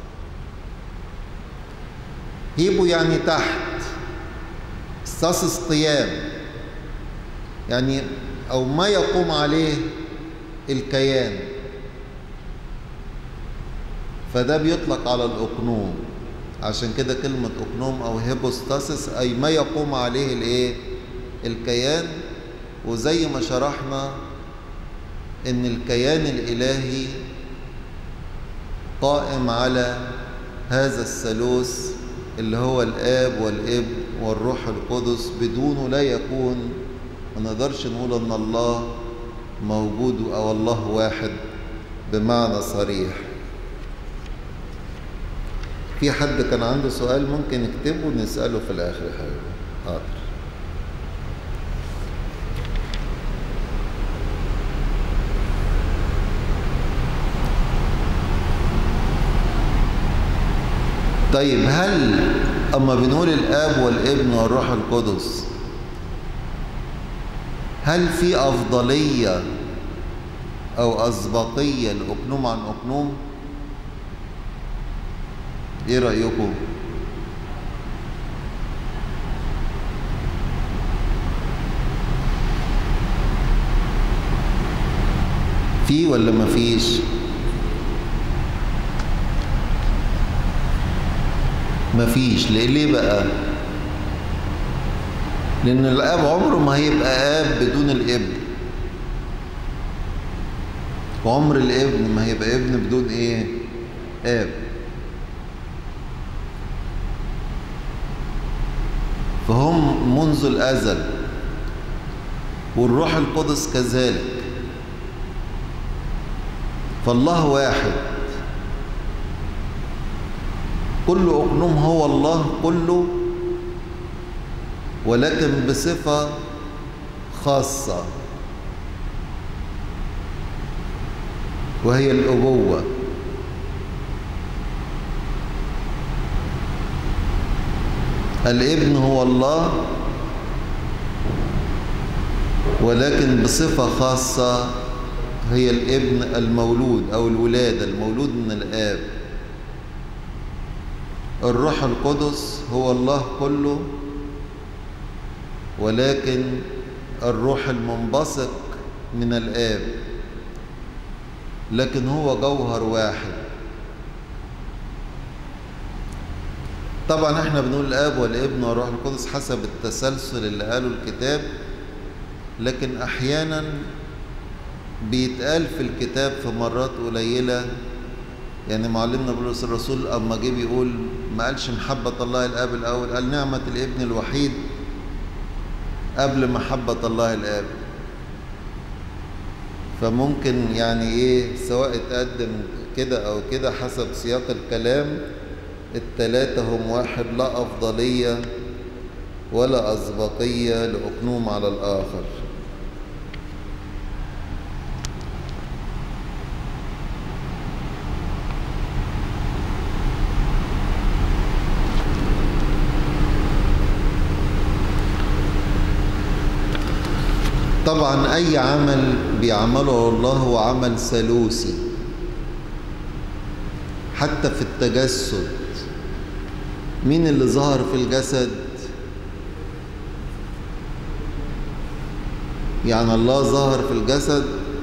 هيبو يعني تحت ستاسيس قيام يعني أو ما يقوم عليه الكيان فده بيطلق على الأقنوم عشان كده كلمة أقنوم أو هيبوستاسيس أي ما يقوم عليه الإيه؟ الكيان وزي ما شرحنا إن الكيان الإلهي قائم على هذا الثالوث اللي هو الآب والابن والروح القدس بدونه لا يكون ما نقدرش نقول إن الله موجود أو الله واحد بمعنى صريح في حد كان عنده سؤال ممكن يكتبه نسأله في الآخر يا حبيبي حاضر طيب هل أما بنقول الآب والابن والروح القدس هل في أفضلية أو أسبقية لأقنوم عن أقنوم؟ إيه رأيكم؟ في ولا مفيش؟ مفيش ليه بقى؟ لأن الآب عمره ما هيبقى آب بدون الابن وعمر الابن ما هيبقى ابن بدون ايه؟ آب فهم منذ الأزل والروح القدس كذلك فالله واحد كل أقنوم هو الله كله ولكن بصفة خاصة وهي الأبوة الابن هو الله ولكن بصفة خاصة هي الابن المولود أو الولادة المولود من الآب الروح القدس هو الله كله ولكن الروح المنبثق من الآب لكن هو جوهر واحد طبعا احنا بنقول الاب والابن والروح القدس حسب التسلسل اللي قاله الكتاب لكن احيانا بيتقال في الكتاب في مرات قليله يعني معلمنا بولس الرسول اما جه بيقول ما قالش محبه الله الاب الاول قال نعمه الابن الوحيد قبل محبه الله الاب فممكن يعني ايه سواء اتقدم كده او كده حسب سياق الكلام التلاتة هم واحد لا أفضلية ولا أسبقية لأقنوم على الآخر طبعا أي عمل بيعمله الله هو عمل ثالوثي حتى في التجسد مين اللي ظهر في الجسد يعني الله ظهر في الجسد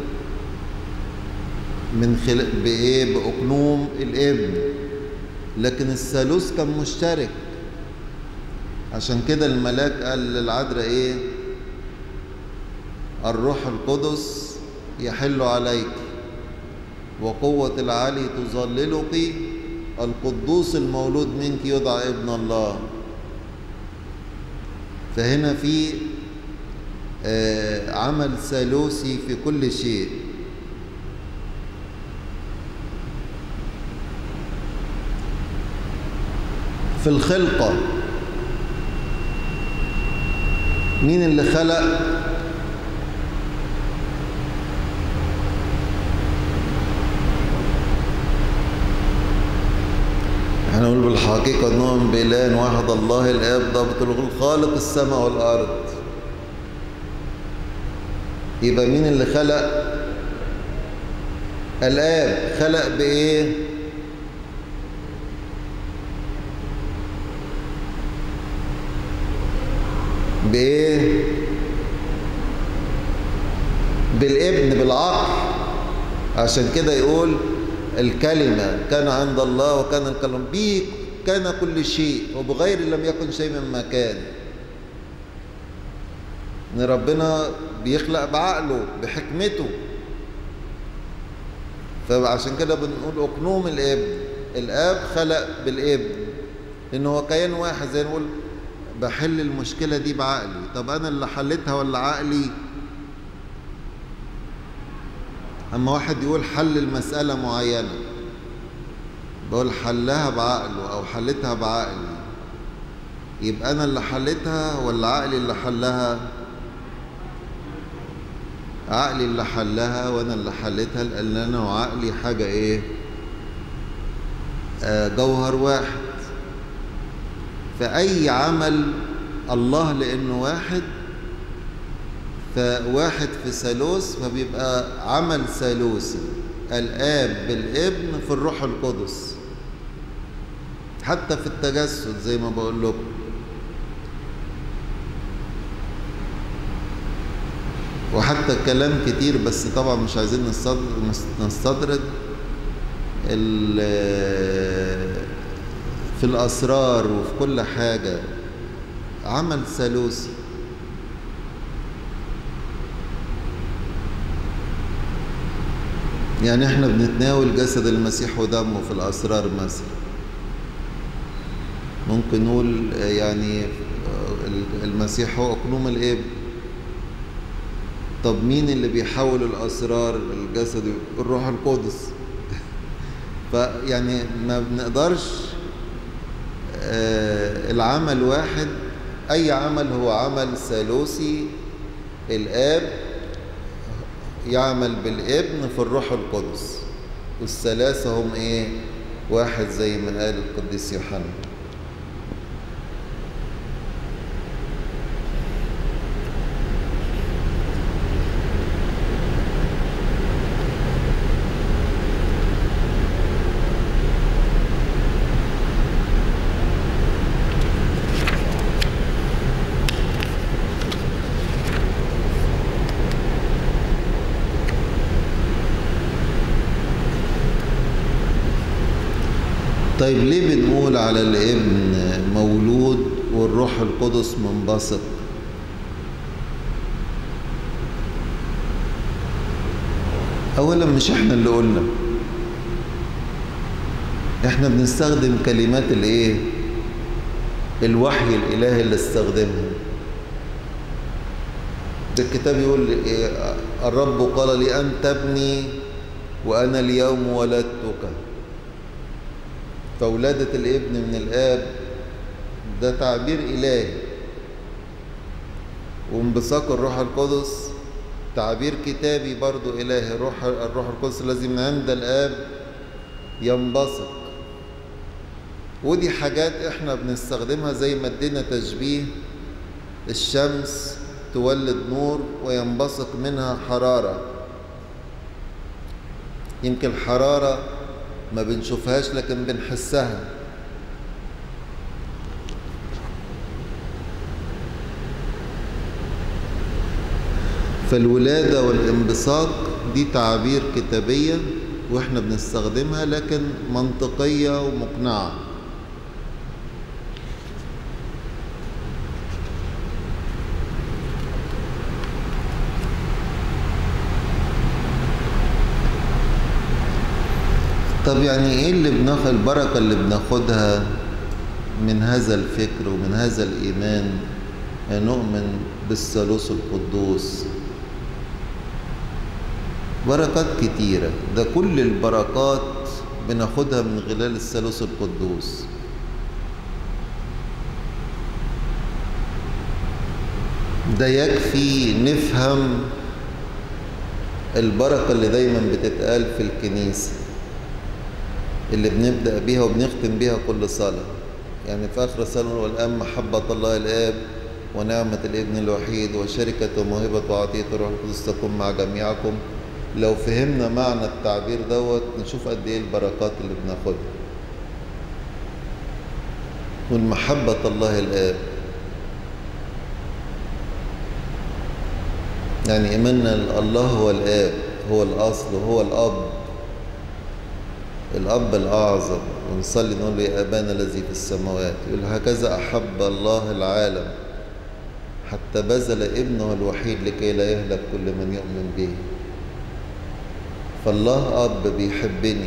من خلال بايه باقنوم الابن لكن الثالوث كان مشترك عشان كده الملاك قال للعذراء ايه الروح القدس يحل عليك وقوة العلي تظللك القدوس المولود منك يدعى ابن الله فهنا في آه عمل ثالوثي في كل شيء في الخلقة مين اللي خلق هنقول بالحقيقة نؤمن بإله واحد الله الآب ضابط الخالق السماء والأرض يبقى مين اللي خلق الآب خلق بإيه بإيه بالابن بالعقل عشان كده يقول الكلمة كان عند الله وكان الكلام به كان كل شيء وبغير لم يكن شيء مما كان ان ربنا بيخلق بعقله بحكمته فعشان كده بنقول اقنوم الابن الاب خلق بالابن لان هو كيان واحد زي نقول بحل المشكله دي بعقلي طب انا اللي حلتها ولا عقلي اما واحد يقول حل المساله معينه بقول حلها بعقله او حلتها بعقلي يبقى انا اللي حلتها ولا عقلي اللي حلها عقلي اللي حلها وانا اللي حلتها لان انا وعقلي حاجه ايه آه جوهر واحد فأي عمل الله لأنه واحد فواحد في ثالوث فبيبقى عمل ثالوثي الآب بالابن في الروح القدس حتى في التجسد زي ما بقول لكم وحتى كلام كتير بس طبعا مش عايزين نستطرد في الأسرار وفي كل حاجة عمل ثالوثي يعني احنا بنتناول جسد المسيح ودمه في الأسرار مثلا ممكن نقول يعني المسيح هو أقنوم الإبن طب مين اللي بيحول الأسرار الجسد الروح القدس فيعني ما بنقدرش العمل واحد أي عمل هو عمل ثالوثي الآب يعمل بالابن في الروح القدس والثلاثة هم إيه واحد زي ما قال القديس يوحنا طيب ليه بنقول على الابن مولود والروح القدس منبسط اولا مش احنا اللي قلنا احنا بنستخدم كلمات الايه الوحي الالهي اللي استخدمها ده الكتاب يقول إيه الرب قال لي انت ابني وانا اليوم ولدتك فولادة الابن من الآب ده تعبير إلهي وانبثاق الروح القدس تعبير كتابي برضو إلهي الروح الروح القدس الذي من عند الآب ينبثق ودي حاجات احنا بنستخدمها زي ما ادينا تشبيه الشمس تولد نور وينبثق منها حرارة يمكن حرارة ما بنشوفهاش لكن بنحسها فالولادة والانبساط دي تعابير كتابية واحنا بنستخدمها لكن منطقية ومقنعة طب يعني ايه اللي بناخد البركة اللي بناخدها من هذا الفكر ومن هذا الإيمان نؤمن بالثالوث القدوس بركات كتيرة ده كل البركات بناخدها من خلال الثالوث القدوس ده يكفي نفهم البركة اللي دايما بتتقال في الكنيسة اللي بنبدأ بيها وبنختم بيها كل صلاة يعني في آخر الصلاة والآن محبة الله الآب ونعمة الابن الوحيد وشركة وموهبة وعطية الروح القدس تكون مع جميعكم لو فهمنا معنى التعبير دوت نشوف قد ايه البركات اللي بناخدها والمحبة الله الآب يعني إيماننا الله هو الآب هو الأصل وهو الأب الأب الأعظم ونصلي نقول له يا أبانا الذي في السماوات يقول هكذا أحب الله العالم حتى بذل ابنه الوحيد لكي لا يهلك كل من يؤمن به فالله أب بيحبني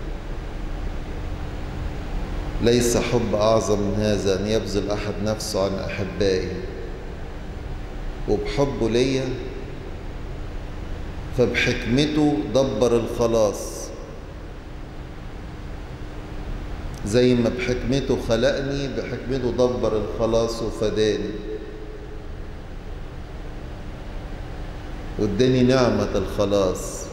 ليس حب أعظم من هذا أن يبذل أحد نفسه عن أحبائي وبحبه ليا فبحكمته دبر الخلاص زي ما بحكمته خلقني بحكمته دبر الخلاص وفداني واداني نعمة الخلاص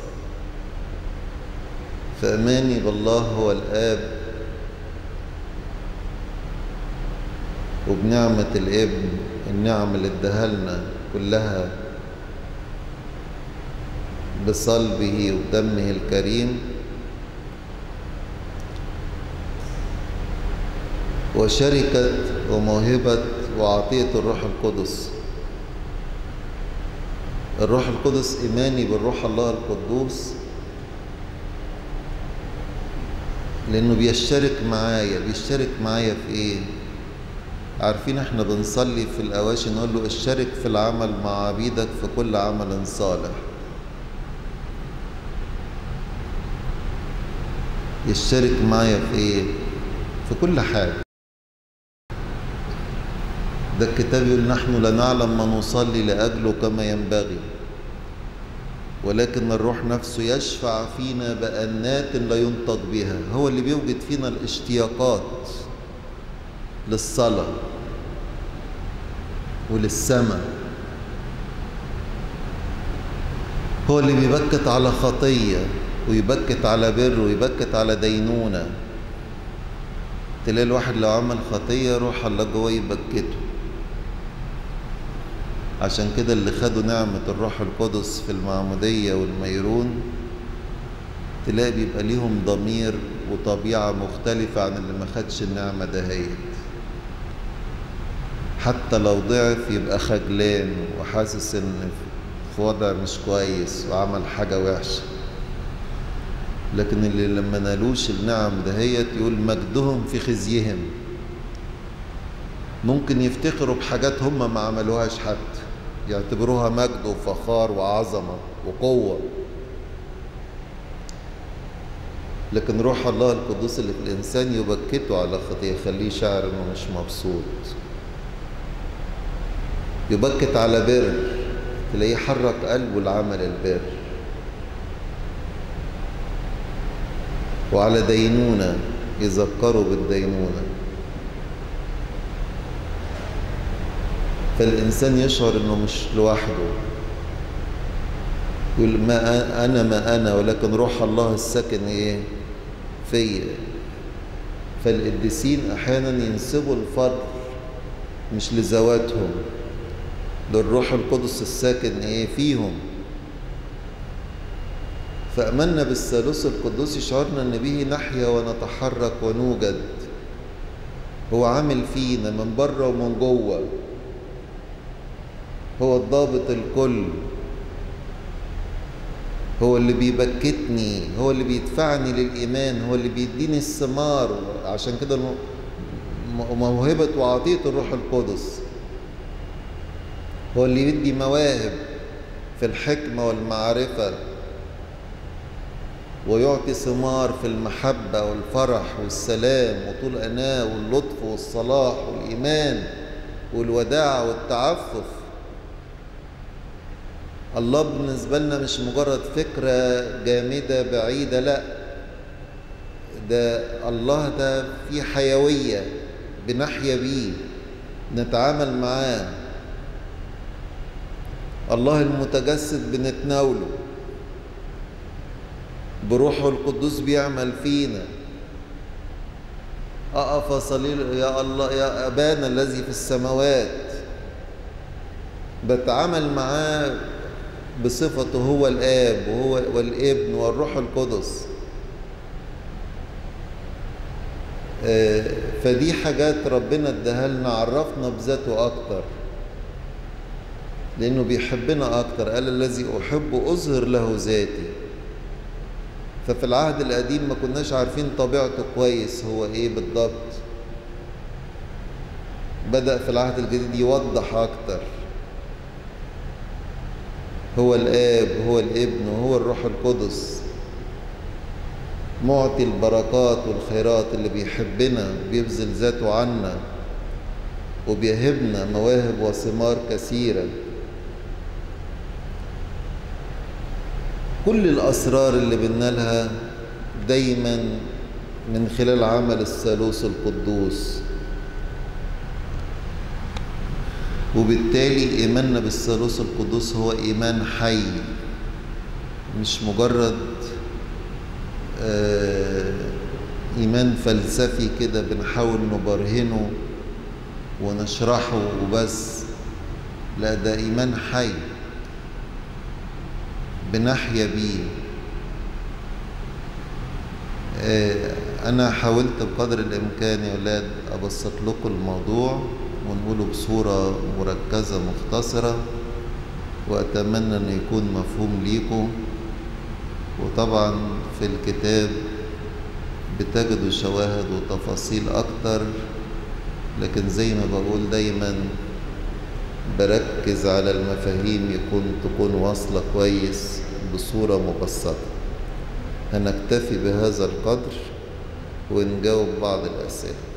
فأماني بالله هو الآب وبنعمة الابن النعم اللي اداها لنا كلها بصلبه ودمه الكريم وشركة وموهبة وعطية الروح القدس الروح القدس إيماني بالروح الله القدوس لأنه بيشترك معايا بيشترك معايا في إيه؟ عارفين احنا بنصلي في الأواشي نقول له اشترك في العمل مع عبيدك في كل عمل صالح يشترك معايا في ايه في كل حاجة ده الكتاب يقول نحن لا نعلم ما نصلي لأجله كما ينبغي ولكن الروح نفسه يشفع فينا بأنات لا ينطق بها هو اللي بيوجد فينا الاشتياقات للصلاة وللسماء هو اللي بيبكت على خطية ويبكت على بر ويبكت على دينونة تلاقي الواحد لو عمل خطية روح الله جواه يبكته عشان كده اللي خدوا نعمة الروح القدس في المعمودية والميرون تلاقي بيبقى ليهم ضمير وطبيعة مختلفة عن اللي ما خدش النعمة دهيت حتى لو ضعف يبقى خجلان وحاسس ان في وضع مش كويس وعمل حاجة وحشة لكن اللي لما نالوش النعم دهيت يقول مجدهم في خزيهم ممكن يفتخروا بحاجات هم ما عملوهاش حتى يعتبروها مجد وفخار وعظمة وقوة لكن روح الله القدوس اللي في الإنسان يبكته على خطية يخليه شاعر إنه مش مبسوط يبكت على بر تلاقيه حرك قلبه لعمل البر وعلى دينونة يذكروا بالدينونة فالإنسان يشعر إنه مش لوحده يقول ما أنا ما أنا ولكن روح الله الساكن إيه فيا فالقديسين أحيانا ينسبوا الفضل مش لذواتهم للروح القدس الساكن إيه فيهم فأمنا بالثالوث القدوس شعرنا أن به نحيا ونتحرك ونوجد هو عامل فينا من بره ومن جوه هو الضابط الكل هو اللي بيبكتني هو اللي بيدفعني للإيمان هو اللي بيديني الثمار عشان كده موهبة وعطية الروح القدس هو اللي يدي مواهب في الحكمة والمعرفة ويعطي ثمار في المحبة والفرح والسلام وطول أناة واللطف والصلاح والإيمان والوداعة والتعفف الله بالنسبة لنا مش مجرد فكرة جامدة بعيدة لا ده الله ده فيه حيوية بنحيا بيه نتعامل معاه الله المتجسد بنتناوله بروحه القدوس بيعمل فينا أقف صليل يا الله يا أبانا الذي في السماوات بتعامل معاه بصفته هو الآب وهو والابن والروح القدس فدي حاجات ربنا اداها لنا عرفنا بذاته أكتر لأنه بيحبنا أكتر قال الذي أحب أظهر له ذاتي ففي العهد القديم ما كناش عارفين طبيعته كويس هو ايه بالضبط بدأ في العهد الجديد يوضح أكتر هو الآب هو الابن وهو الروح القدس معطي البركات والخيرات اللي بيحبنا بيبذل ذاته عنا وبيهبنا مواهب وثمار كثيره كل الأسرار اللي بنالها دايما من خلال عمل الثالوث القدوس وبالتالي إيماننا بالثالوث القدوس هو إيمان حي مش مجرد إيمان فلسفي كده بنحاول نبرهنه ونشرحه وبس لا ده إيمان حي بنحيا بيه أنا حاولت بقدر الإمكان يا أولاد أبسط لكم الموضوع ونقوله بصورة مركزة مختصرة وأتمنى أن يكون مفهوم ليكم وطبعا في الكتاب بتجدوا شواهد وتفاصيل أكتر لكن زي ما بقول دايما بركز على المفاهيم يكون تكون واصلة كويس بصورة مبسطة هنكتفي بهذا القدر ونجاوب بعض الأسئلة